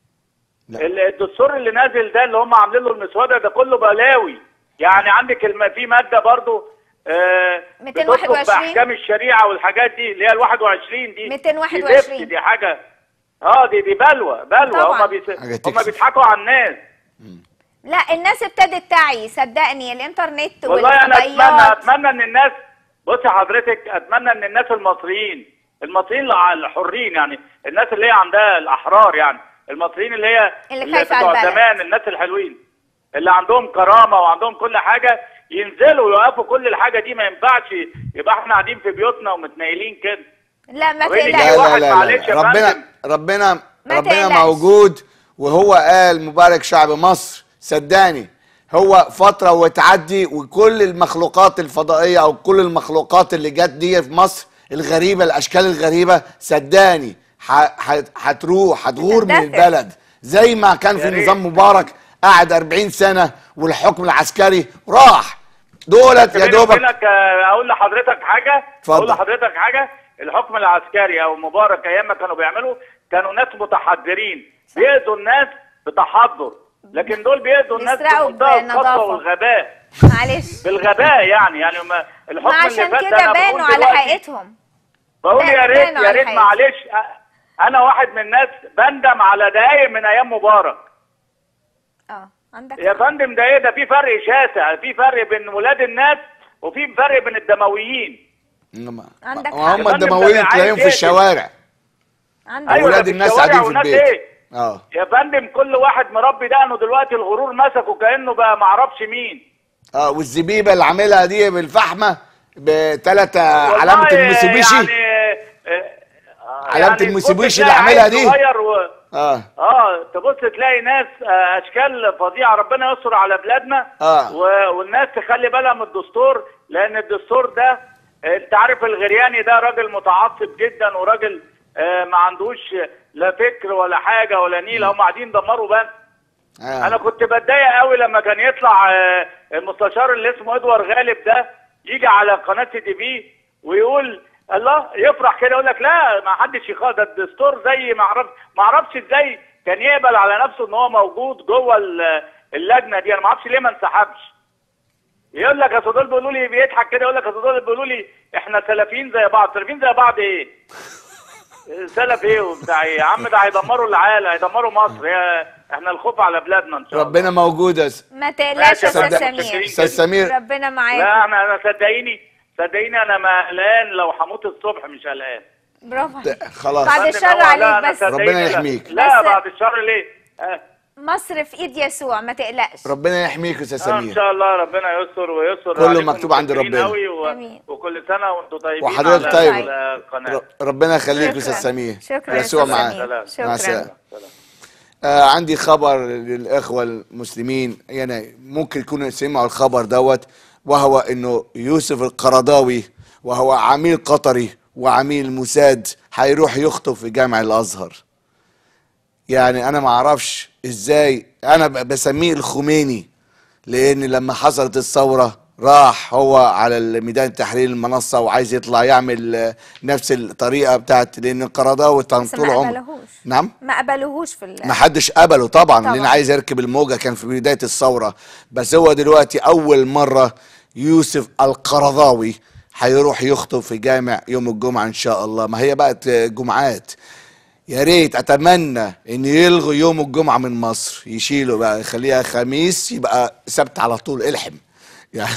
ال- الدستور اللي نازل ده اللي هم عاملين له المسوده ده كله بلاوي يعني عندك الم... في ماده برضو آه بتطلب 221. باحكام الشريعه والحاجات دي اللي هي ال 21 دي 221. دي زفت، دي حاجه اه دي دي بلوى بلوى طبعاً. هم بيس... حاجة هم تكسف. بيضحكوا على الناس لا الناس ابتدت تعي صدقني الانترنت والله انا اتمنى والفضائيات اتمنى ان الناس بصي حضرتك اتمنى ان الناس المصريين المصريين الع- الحرين يعني الناس اللي هي عندها الاحرار يعني المصريين اللي هي اللي خايفة على بتوع البلد. زمان الناس الحلوين اللي عندهم كرامه وعندهم كل حاجه ينزلوا يوقفوا كل الحاجه دي ما ينفعش يبقى احنا قاعدين في بيوتنا ومتنيلين كده لا ما طب إيه اللي تقلقش جاي؟ لا لا واحد لا, معلش لا. يا ربنا فندم. ربنا ما ربنا تقلقش. موجود وهو قال مبارك شعب مصر صدقني هو فترة وتعدي وكل المخلوقات الفضائية أو كل المخلوقات اللي جت دي في مصر الغريبة الأشكال الغريبة صدقني ح- ح- هتروح هتغور من هتندثر. البلد زي ما كان يا في ريت. نظام مبارك قعد 40 سنة والحكم العسكري راح دولت يا بيني دوبك وبينك آه، اقول لحضرتك حاجه اتفضل. اقول لحضرتك حاجه الحكم العسكري او مبارك ايام ما كانوا بيعملوا كانوا ناس متحضرين بيأذوا الناس بتحضر لكن دول بيأذوا الناس بيسرقوا بمنتهى بنظافة. القسوه والغباء معلش بالغباء يعني يعني ما الحكم ما اللي عشان فات ده كده أنا بقول بانوا على دلوقتي- حقيقتهم بقول يا ريت بانوا يا على ريت حقيقتهم. معلش أ- انا واحد من الناس بندم على دقايق من ايام مبارك اه عندك يا فندم ده ايه ده في فرق شاسع في فرق بين ولاد الناس وفي فرق بين الدمويين عندك ما حق. هم يا فندم الدمويين ده تلاقيهم في عايز الشوارع عندك أيوة، ولاد ده في الناس الشوارع قاعدين في وناس البيت إيه؟ اه يا فندم كل واحد مربي دقنه دلوقتي الغرور مسكه كانه بقى معرفش مين اه والزبيبه اللي عاملها دي بالفحمه بثلاث علامه والله الموسيبيشي يعني آه، علامة يعني الموسيبيشي تبص اللي تلاقي عاملها عيل دي. صغير و... اه اه تبص تلاقي ناس آه، اشكال فظيعه ربنا يستر على بلادنا آه. و... والناس تخلي بالها من الدستور لان الدستور ده آه، انت عارف الغرياني ده راجل متعصب جدا وراجل آه، ما عندوش لا فكر ولا حاجه ولا نيله هم قاعدين يدمروا بس آه. انا كنت بتضايق قوي لما كان يطلع آه، المستشار اللي اسمه ادوار غالب ده يجي على قناه سي تي في ويقول الله يفرح كده يقول لك لا ما حدش يخاف ده الدستور زي ما اعرف ما اعرفش ازاي كان يقبل على نفسه ان هو موجود جوه ال- اللجنه دي انا ما اعرفش ليه ما انسحبش يقول لك اصل دول بيقولوا لي بيضحك كده يقول لك اصل دول بيقولوا لي احنا سلفيين زي بعض سلفيين زي بعض ايه سلف ايه وبتاع ايه يا عم ده هيدمروا العالم هيدمروا مصر هي احنا الخوف على بلادنا ان شاء الله ربنا موجود يا س- ما تقلقش يا ماشي يا استاذ فندم. سمير استاذ سمير ربنا معاك لا انا انا صدقيني صدقيني انا ما قلقان لو هموت الصبح مش قلقان برافو عليك خلاص بعد فندم، الشر هو- لا، عليك أنا بس صدقيني ربنا لا. يحميك. لا بس- بعد الشر ليه آه. مصر في ايد يسوع ما تقلقش ربنا يحميك يا استاذ آه، ان سمير شاء الله ربنا يستر ويستر كله عليكم مكتوب عند متشكرين ربنا. قوي و... آمين. وكل سنه وانتم طيبين وحضرتك على طيب. القناه ر- ربنا يخليك يا شكراً. استاذ سمير شكراً يا يسوع أستاذ معاك سمير. مع شكراً. السلامه آه عندي خبر للإخوة المسلمين يعني ممكن يكونوا سمعوا الخبر دوت وهو إنه يوسف القرضاوي وهو عميل قطري وعميل موساد هيروح يخطب في جامع الأزهر يعني أنا ما أعرفش إزاي أنا ب- بسميه الخميني لأن لما حصلت الثورة راح هو على ميدان تحرير المنصة وعايز يطلع يعمل آه، نفس الطريقة بتاعت لأن القرضاوي كان بس طول ما عمره قبلهوش نعم ما قبلوهوش في ال- ما حدش قبله طبعا, طبعاً. لان عايز يركب الموجه كان في بدايه الثوره بس هو دلوقتي اول مره يوسف القرضاوي هيروح يخطب في جامع يوم الجمعه ان شاء الله ما هي بقت جمعات يا ريت اتمنى ان يلغوا يوم الجمعه من مصر يشيلوا بقى يخليها خميس يبقى سبت على طول الحم يعني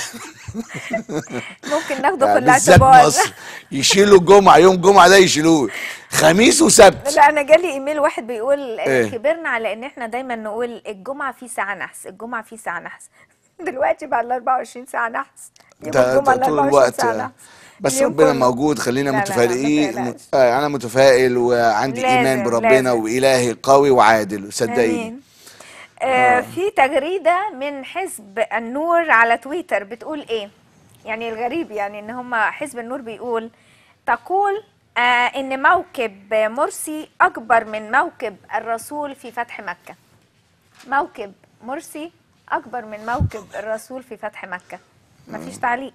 ممكن ناخده في يعني بالذات الاعتبار مصر يشيلوا الجمعه يوم الجمعه ده يشيلوه خميس وسبت لا انا جالي ايميل واحد بيقول إيه؟ كبرنا على ان احنا دايما نقول الجمعه في ساعه نحس الجمعه في ساعه نحس دلوقتي بعد ال 24 ساعه نحس يوم ده الجمعه ال طول 24 الوقت ساعه نحس بس اليوم ربنا كله. موجود خلينا لا لا لا، ما متفائلين تقلقش. آه، انا متفائل وعندي لازم، ايمان بربنا لازم. والهي قوي وعادل صدقيني آمين. آه في تغريدة من حزب النور على تويتر بتقول ايه يعني الغريب يعني ان هم حزب النور بيقول تقول آه ان موكب مرسي اكبر من موكب الرسول في فتح مكة موكب مرسي اكبر من موكب الرسول في فتح مكة مفيش تعليق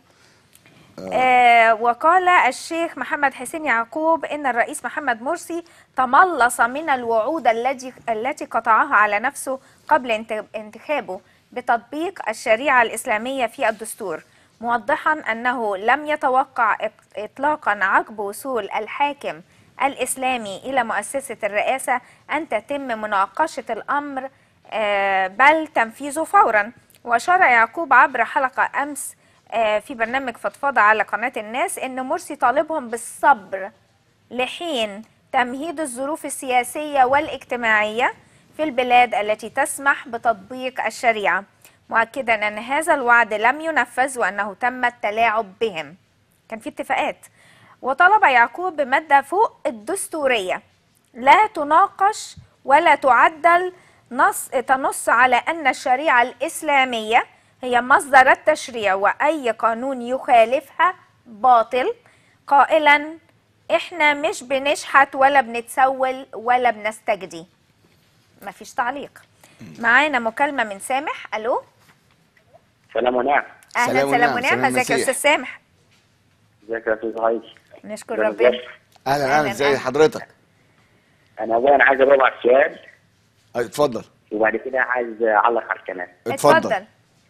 آه وقال الشيخ محمد حسين يعقوب ان الرئيس محمد مرسي تملص من الوعود التي التي قطعها على نفسه قبل انت- انتخابه بتطبيق الشريعه الاسلاميه في الدستور موضحا انه لم يتوقع إق- اطلاقا عقب وصول الحاكم الاسلامي الى مؤسسه الرئاسه ان تتم مناقشه الامر آه، بل تنفيذه فورا واشار يعقوب عبر حلقه امس آه، في برنامج فضفاضة على قناة الناس إن مرسي طالبهم بالصبر لحين تمهيد الظروف السياسية والاجتماعية في البلاد التي تسمح بتطبيق الشريعة مؤكدا أن هذا الوعد لم ينفذ وأنه تم التلاعب بهم كان في اتفاقات وطلب يعقوب بمادة فوق الدستورية لا تناقش ولا تعدل نص تنص على أن الشريعة الإسلامية هي مصدر التشريع وأي قانون يخالفها باطل قائلا إحنا مش بنشحت ولا بنتسول ولا بنستجدي مفيش تعليق معانا مكالمة من سامح ألو سلام ونعم أهلا سلام سلام ونعم، ونعم سلام ازيك يا المسيح. أستاذ سامح ازيك يا استاذ هايدي نشكر ده ربنا نجاح. اهلا أهلاً، اهلا ازي أهلاً. حضرتك انا اولا عايز اجاوب على السؤال أي، اتفضل وبعد كده عايز اعلق على الكلام اتفضل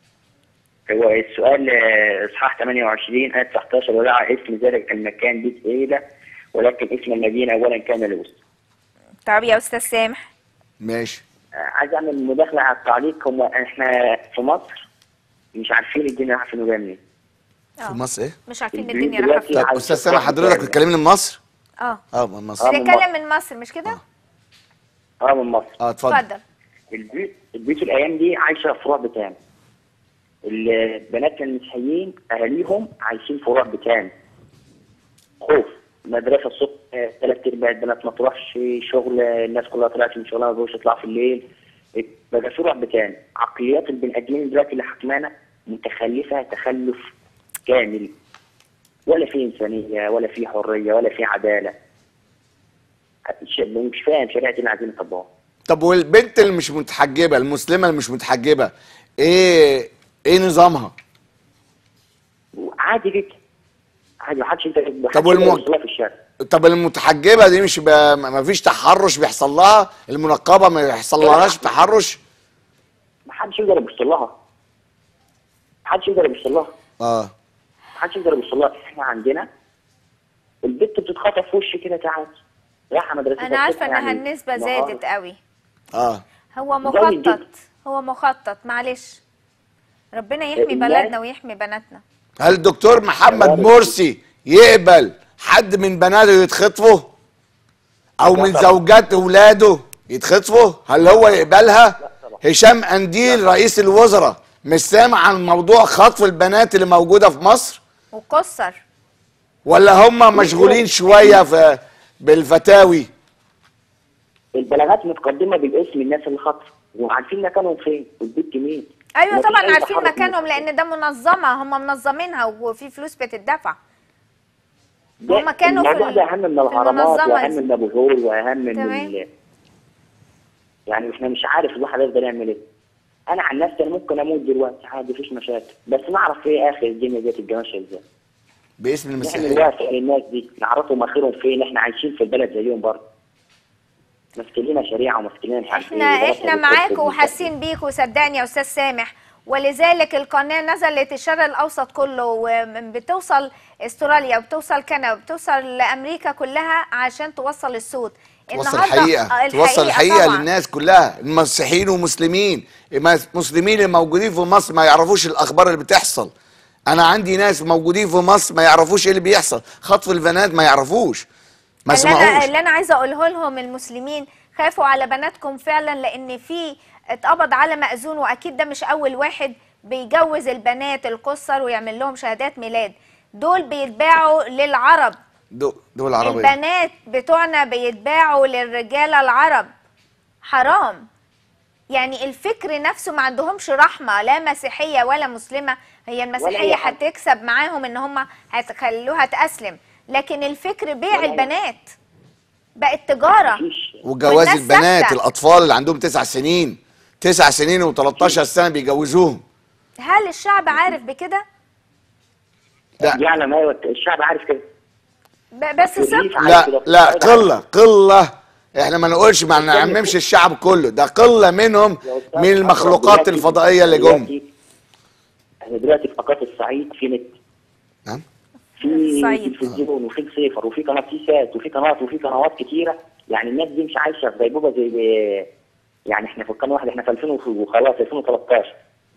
هو السؤال آه، اصحاح 28 ايه 19 ودعا اسم ذلك المكان بيت ايلة ولكن اسم المدينه اولا كان لوس طب يا أستاذ سامح ماشي آه، عايز اعمل مداخله على التعليق هم احنا في مصر مش عارفين الدنيا رايحه فين وجايه منين في مصر ايه مش عارفين البيوت الدنيا رايحة دلوقتي فين طب استاذ سامح حضرتك بتكلمني من مصر اه اه من مصر بنتكلم من مصر مش كده؟ اه من مصر اه اتفضل اتفضل البيوت البيوت الايام دي عايشه في رعب تام البنات المسيحيين اهاليهم عايشين في رعب تام خوف مدرسه الصبح ثلاث ارباع البنات ما تروحش شغل الناس كلها طلعت من شغلها ما بقوش يطلعوا في الليل بقى في رعب تام عقليات البني ادمين دلوقتي اللي حكمانا متخلفه تخلف كامل ولا في انسانيه ولا في حريه ولا في عداله ش- مش فاهم شريعه اللي عايزين يطبقوها طب والبنت اللي مش متحجبه المسلمه اللي مش متحجبه ايه ايه نظامها عادي جدا عادي محدش انت طب والم- في الشارع طب المتحجبه دي مش ب... ما فيش تحرش بيحصل لها المنقبه ما يحصل لهاش تحرش محدش يقدر يبص لها محدش يقدر يبص لها اه محدش يقدر يبص لها احنا عندنا البت بتتخطف في وش كده تعالى رايحه مدرستها انا عارفه الصبح انها يعني النسبه نهار. زادت قوي اه هو جامد مخطط جدا. هو مخطط معلش ربنا يحمي الناس- بلدنا ويحمي بناتنا هل الدكتور محمد مرسي يقبل حد من بناته يتخطفوا او من زوجات اولاده يتخطفوا هل هو يقبلها هشام انديل رئيس الوزراء مش سامع عن موضوع خطف البنات اللي موجوده في مصر وقصر ولا هم مشغولين شويه في بالفتاوي البلاغات متقدمه بالاسم الناس اللي خطفوا وعارفين مكانهم فين والبيت مين ايوه مفيش طبعا أي عارفين تحرك مكانهم لان ده منظمه هم منظمينها وفي فلوس بتدفع ده هم كانوا في الموضوع ال- ده اهم من في الهرمات المنظمة واهم دي. من ابو هول واهم من تمام. ال... يعني احنا مش عارف الواحد يقدر يعمل ايه انا عن نفسي انا ممكن اموت دلوقتي عادي مفيش مشاكل بس نعرف ايه اخر الدنيا دي تبقى ماشيه ازاي باسم نعمل المسيحيه واسع للناس دي نعرفهم اخرهم فين احنا عايشين في البلد زيهم برضه ماسكين لنا شريعه وماسكين لنا مش عارف احنا ايه احنا معاك وحاسين بيك وصدقني يا استاذ سامح ولذلك القناه نزلت الشرق الاوسط كله وبتوصل استراليا وبتوصل كندا وبتوصل لامريكا كلها عشان توصل الصوت توصل النهاردة- الحقيقه آه، توصل الحقيقه طبعاً. للناس كلها المسيحيين ومسلمين المسلمين اللي موجودين في مصر ما يعرفوش الاخبار اللي بتحصل انا عندي ناس موجودين في مصر ما يعرفوش ايه اللي بيحصل خطف البنات ما يعرفوش ما اللي انا سمعوش اللي انا عايزه اقوله لهم المسلمين خافوا على بناتكم فعلا لان في اتقبض على مأذون واكيد ده مش اول واحد بيجوز البنات القصر ويعمل لهم شهادات ميلاد دول بيتباعوا للعرب دو- دول عربيه البنات بتوعنا بيتباعوا للرجاله العرب حرام يعني الفكر نفسه ما عندهمش رحمه لا مسيحيه ولا مسلمه هي المسيحيه أي حاجة. هتكسب معاهم ان هم هتخلوها تسلم لكن الفكر بيع ولا أي- البنات بقت تجاره وجواز والناس البنات ثابتة. الاطفال اللي عندهم تسع سنين تسع سنين و13 سنه بيجوزوهم هل الشعب عارف بكده لا يعني ايوه الشعب عارف كده ب- بس صدق لا لا قله قله احنا ما نقولش ما نعممش الشعب كله ده قله منهم من المخلوقات الفضائيه اللي جم احنا دلوقتي في قناه الصعيد في نت نعم في الصعيد. تلفزيون وفي سيفر وفي قناه سات وفي قنوات وفي قنوات كتيره يعني الناس دي مش عايشه في غيبوبه زي يعني احنا في قناه واحده احنا في 2000 وخلاص 2013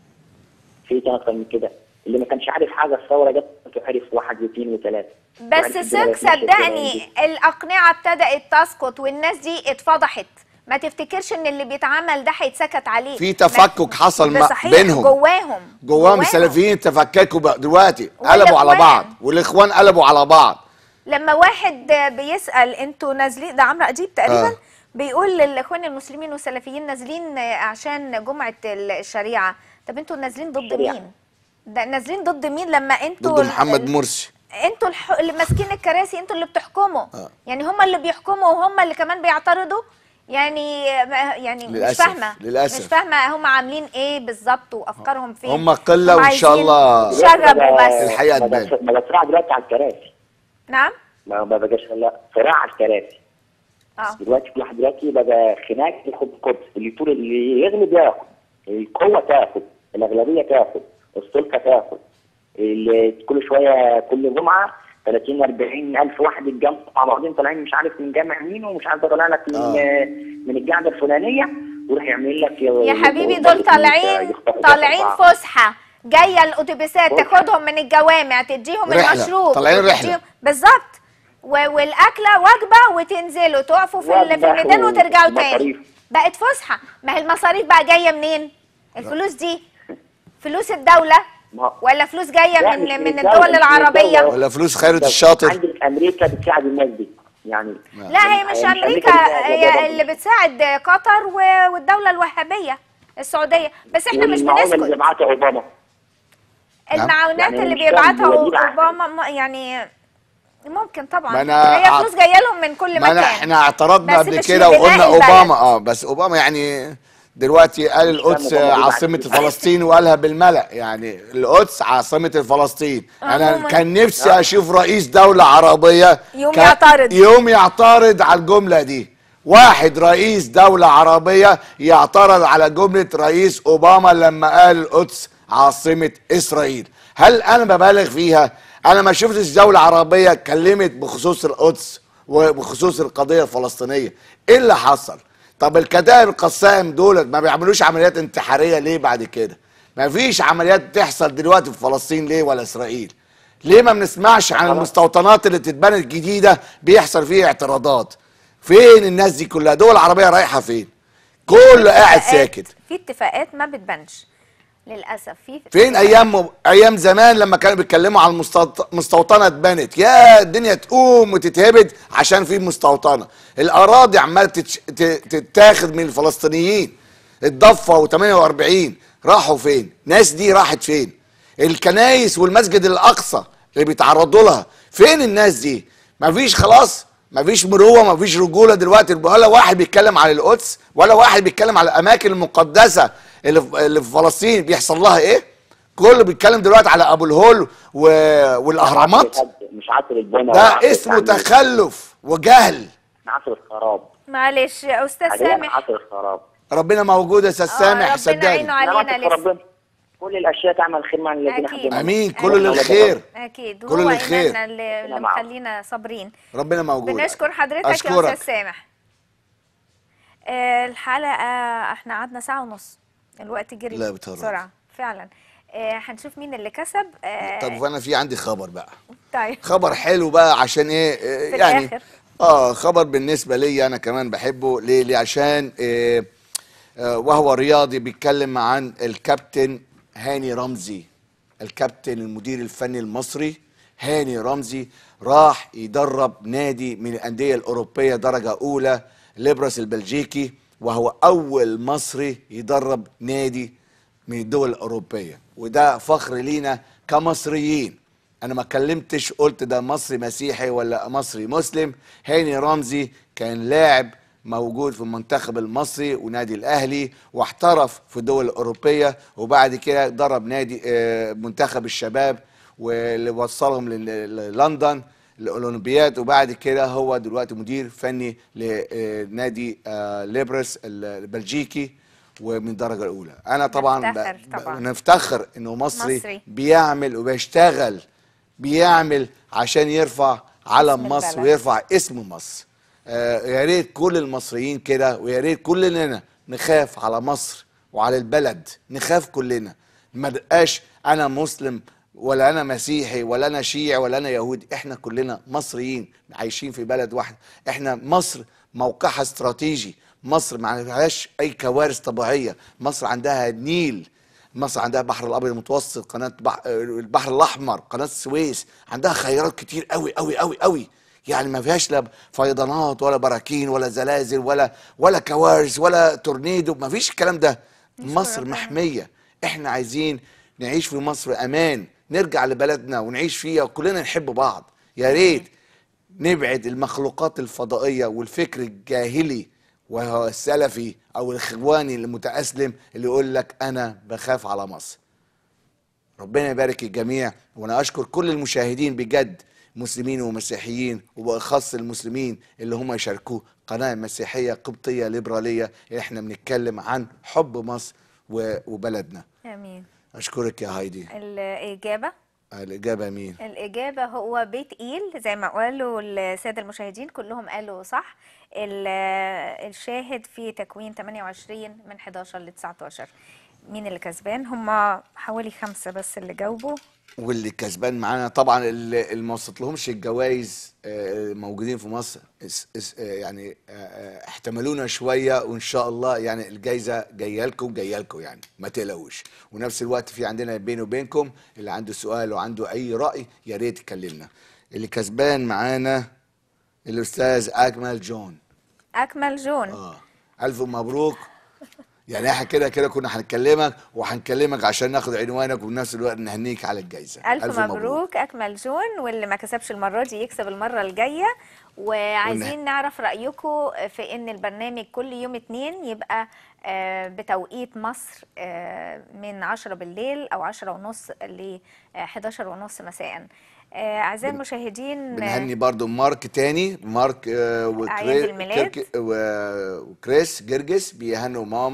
في كان اكتر من كده اللي ما كانش عارف حاجه الثوره جت عرف واحد واثنين وثلاثه بس صدق صدقني الاقنعه ابتدات تسقط والناس دي اتفضحت ما تفتكرش ان اللي بيتعمل ده هيتسكت عليه في تفكك حصل ده ما صحيح بينهم جواهم جواهم السلفيين تفككوا بقى دلوقتي قلبوا على والإخوان. بعض والاخوان قلبوا على بعض لما واحد بيسال انتوا نازلين ده عمرو اديب تقريبا آه. بيقول للاخوان المسلمين والسلفيين نازلين عشان جمعه الشريعه طب انتوا نازلين ضد الشريعة. مين ده نازلين ضد مين لما انتوا ضد ال- محمد مرسي انتوا الح... اللي ماسكين الكراسي انتوا اللي بتحكموا آه. يعني هم اللي بيحكموا وهم اللي كمان بيعترضوا يعني يعني مش للأسف، فاهمه للأسف. مش فاهمه هم عاملين ايه بالظبط وافكارهم فين هم قله هم وان شاء عايزين الله يشربوا بس الحقيقه ما تبان بقاش- ما بقاش صراع دلوقتي على الكراسي نعم ما ما بقاش لا صراع على الكراسي اه دلوقتي كل واحد دلوقتي بقى خناق ياخد القدس اللي طول اللي يغلب ياخد القوه تاخد الاغلبيه تاخد السلطه تاخد اللي كل شويه كل جمعه 30 40 الف واحد يتجمعوا مع بعضين طالعين مش عارف من جامع مين ومش عارف ده طالع لك من آه. من القاعده الفلانيه ويروح يعمل لك يا حبيبي دول طالعين طالعين فسحه جايه الاتوبيسات تاخدهم من الجوامع تديهم رحلة. المشروب طالعين رحلة. وتديهم- بالظبط و- والاكله وجبه وتنزلوا تقفوا في ال- في وجبة الميدان وترجعوا تاني ومصاريف. بقت فسحه ما هي المصاريف بقى جايه منين الفلوس دي فلوس الدوله ولا فلوس جايه لا، من مش من الدولة، الدول مش العربيه الدولة. ولا فلوس خيرت الشاطر عندك امريكا بتساعد الناس دي يعني لا هي مش مش امريكا أمريكا اللي- هي اللي بتساعد قطر و- والدوله الوهابيه السعوديه بس احنا مش والمعونة اللي بنسكت بيبعتها اوباما المعونات يعني اللي مش فاهم بيبعتها هو دي بقى. اوباما ما- يعني ممكن طبعا ما أنا هي أع- فلوس جايه لهم من كل ما مكان أنا احنا اعترضنا بس قبل مش كده لبناء وقلنا البلد. اوباما اه بس اوباما يعني دلوقتي قال القدس أوباما بيبعت عاصمة كده. فلسطين وقالها بالملأ يعني القدس عاصمة فلسطين انا عموماً. كان نفسي اشوف رئيس دولة عربية يوم كان- يعترض. يوم يعترض على الجملة دي واحد رئيس دولة عربية يعترض على جملة رئيس اوباما لما قال القدس عاصمة اسرائيل هل انا ببالغ فيها انا ما شفتش دولة عربية اتكلمت بخصوص القدس وبخصوص القضيه الفلسطينيه ايه اللي حصل طب الكتائب القسام دولت ما بيعملوش عمليات انتحاريه ليه بعد كده ما فيش عمليات بتحصل دلوقتي في فلسطين ليه ولا اسرائيل ليه ما بنسمعش عن المستوطنات اللي تتبنت جديده بيحصل فيها اعتراضات فين الناس دي كلها دول العربيه رايحه فين كله قاعد اتفاقات- ساكت في اتفاقات ما بتبانش للاسف في فين ايام ايام زمان لما كانوا بيتكلموا على المستوط- مستوطنه اتبنت يا الدنيا تقوم وتتهبد عشان في مستوطنه الاراضي عماله تتش- ت- تتاخد من الفلسطينيين الضفه و48 راحوا فين ناس دي راحت فين الكنايس والمسجد الاقصى اللي بيتعرضوا لها فين الناس دي مفيش خلاص مفيش مروه مفيش رجوله دلوقتي ولا واحد بيتكلم على القدس ولا واحد بيتكلم على الاماكن المقدسه اللي في اللي في فلسطين بيحصل لها ايه كله بيتكلم دلوقتي على ابو الهول و... والاهرامات مش عصر البنى ولا ده عصر اسمه التعمير. تخلف وجهل احنا عصر الخراب معلش يا استاذ حاليا سامح عصر الخراب ربنا موجود يا استاذ سامح ربنا صدقني يعينه علينا نعمة لسه ربنا كل الاشياء تعمل خير مع الذين أكيد. حبهم امين كله للخير اكيد كله وهو للخير. ايماننا اللي, اللي معه. مخلينا صابرين ربنا موجود بنشكر حضرتك يا أشكرك. استاذ سامح آه، الحلقه احنا قعدنا ساعه ونص الوقت جري لا بتهرج. بسرعه فعلا آه، هنشوف مين اللي كسب آه، طب وانا في عندي خبر بقى طيب خبر حلو بقى عشان ايه آه، في يعني الآخر. اه خبر بالنسبه لي انا كمان بحبه ليه ليه عشان آه آه وهو رياضي بيتكلم عن الكابتن هاني رمزي الكابتن المدير الفني المصري هاني رمزي راح يدرب نادي من الانديه الاوروبيه درجه اولى ليبرس البلجيكي وهو اول مصري يدرب نادي من الدول الاوروبيه وده فخر لينا كمصريين انا ما اتكلمتش قلت ده مصري مسيحي ولا مصري مسلم هاني رمزي كان لاعب موجود في المنتخب المصري ونادي الاهلي واحترف في الدول الاوروبيه وبعد كده درب نادي آه، منتخب الشباب واللي وصلهم لل- للندن الاولمبياد وبعد كده هو دلوقتي مدير فني لنادي آه، ليبرس البلجيكي ومن الدرجه الاولى انا طبعا ب- نفتخر ب- طبعا. نفتخر انه مصري, مصري. بيعمل وبيشتغل بيعمل عشان يرفع علم اسم مصر البلد. ويرفع اسم مصر آه يا ريت كل المصريين كده ويا ريت كلنا نخاف على مصر وعلى البلد نخاف كلنا ما نبقاش انا مسلم ولا انا مسيحي ولا انا شيعي ولا انا يهودي احنا كلنا مصريين عايشين في بلد واحد احنا مصر موقعها استراتيجي مصر ما عندهاش اي كوارث طبيعيه مصر عندها نيل مصر عندها البحر الابيض المتوسط قناه بح... البحر الاحمر قناه السويس عندها خيرات كتير قوي قوي قوي قوي يعني ما فيهاش لا فيضانات ولا براكين ولا زلازل ولا ولا كوارث ولا تورنيدو ما فيش الكلام ده مصر محميه احنا عايزين نعيش في مصر امان نرجع لبلدنا ونعيش فيها وكلنا نحب بعض يا ريت نبعد المخلوقات الفضائيه والفكر الجاهلي وهو السلفي او الاخواني المتاسلم اللي يقول لك انا بخاف على مصر ربنا يبارك الجميع وانا اشكر كل المشاهدين بجد مسلمين ومسيحيين وباخص المسلمين اللي هم يشاركوا قناه مسيحيه قبطيه ليبراليه احنا بنتكلم عن حب مصر و- وبلدنا امين اشكرك يا هايدي الاجابه الاجابه مين الإجابة هو بيت إيل زي ما قالوا السادة المشاهدين كلهم قالوا صح ال- الشاهد في تكوين 28 من 11 ل 19 مين اللي كسبان هم حوالي خمسة بس اللي جاوبوا واللي كسبان معانا طبعا اللي اللي ما وصلتلهمش الجوائز آه، موجودين في مصر اس- اس- آه، يعني آه، آه، احتملونا شويه وان شاء الله يعني الجايزه جايه لكم جايه لكم يعني ما تقلقوش ونفس الوقت في عندنا بيني وبينكم اللي عنده سؤال وعنده اي راي يا ريت يكلمنا اللي كسبان معانا الاستاذ اكمل جون أكمل جون اه الف مبروك يعني احنا كده كده كنا هنكلمك وهنكلمك عشان ناخد عنوانك وفي نفس الوقت نهنيك على الجايزه ألف, مبروك. أكمل جون واللي ما كسبش المرة دي يكسب المرة الجاية وعايزين ون- نعرف رأيكم في إن البرنامج كل يوم اتنين يبقى آه، بتوقيت مصر آه، من 10 بالليل أو 10 ونص ل 11 ونص مساء آه، أعزائي المشاهدين بنهني برضو مارك تاني مارك آه، أعياد وكري- الميلاد. كرك- و- وكريس جرجس بيهنوا ماما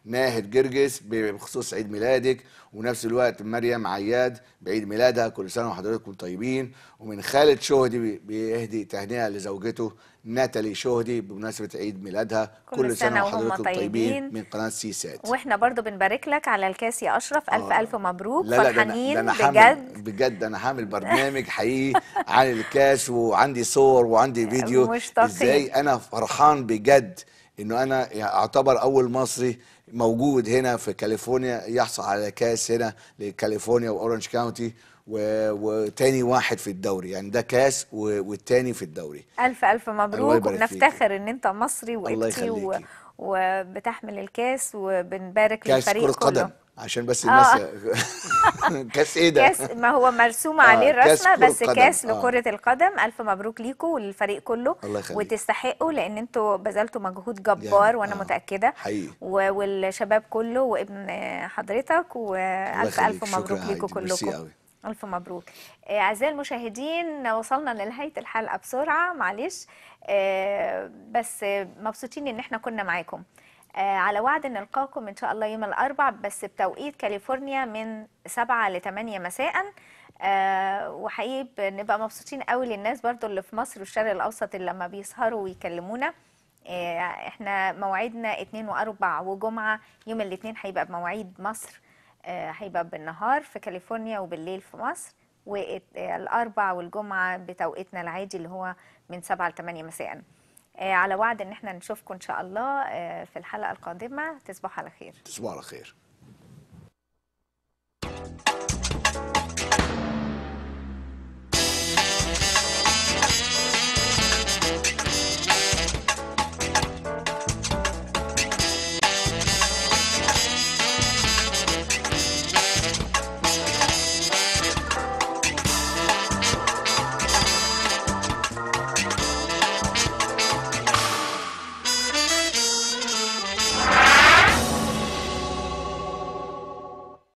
ناهد جرجس بخصوص عيد ميلادك ونفس الوقت مريم عياد بعيد ميلادها كل سنه وحضراتكم طيبين ومن خالد شهدي بي- بيهدي تهنئه لزوجته ناتالي شهدي بمناسبه عيد ميلادها كل سنة وهم وحضراتكم طيبين. من قناه سي سات واحنا برضو بنبارك لك على الكاس يا اشرف الف آه. الف مبروك لا لا ده أنا- فرحانين ده أنا بجد حامل بجد انا هعمل برنامج حقيقي عن الكاس وعندي صور وعندي فيديو مشتاقين. ازاي انا فرحان بجد انه انا يعني اعتبر اول مصري موجود هنا في كاليفورنيا يحصل على كاس هنا لكاليفورنيا واورنج كاونتي و... وتاني واحد في الدوري يعني ده كاس و... والتاني في الدوري الف الف الله مبروك يبارك فيك. وبنفتخر ان انت مصري الله وقبطي و... يخليكي. وبتحمل الكاس وبنبارك كاس للفريق كرة كله قدم عشان بس آه. الناس كاس ايه ده؟ كاس ما هو مرسوم آه، عليه كاس الرسمه كرة بس قدم. كاس آه. لكره القدم الف مبروك ليكم وللفريق كله الله يخليك. وتستحقوا لان انتوا بذلتوا مجهود جبار جامد. وانا آه. متاكده حقيقي و- والشباب كله وابن حضرتك والف يخليك. الف شكرا مبروك يا ليكم هايدي. ميرسي كلكم قوي. ألف مبروك آه، أعزائي المشاهدين وصلنا لنهاية الحلقة بسرعة معلش آه، بس آه، مبسوطين إن احنا كنا معاكم آه، على وعد إن نلقاكم إن شاء الله يوم الأربع بس بتوقيت كاليفورنيا من 7 ل 8 مساء آه، وحقيقي بنبقى مبسوطين قوي للناس برضو اللي في مصر والشرق الأوسط اللي لما بيسهروا ويكلمونا آه، احنا موعدنا اتنين واربع وجمعة يوم الاثنين هيبقى بمواعيد مصر آه، هيبقى بالنهار في كاليفورنيا وبالليل في مصر والاربع والجمعة بتوقيتنا العادي اللي هو من 7 ل 8 مساء آه، على وعد ان احنا نشوفكم ان شاء الله آه، في الحلقة القادمة تصبحوا على خير تصبحوا على خير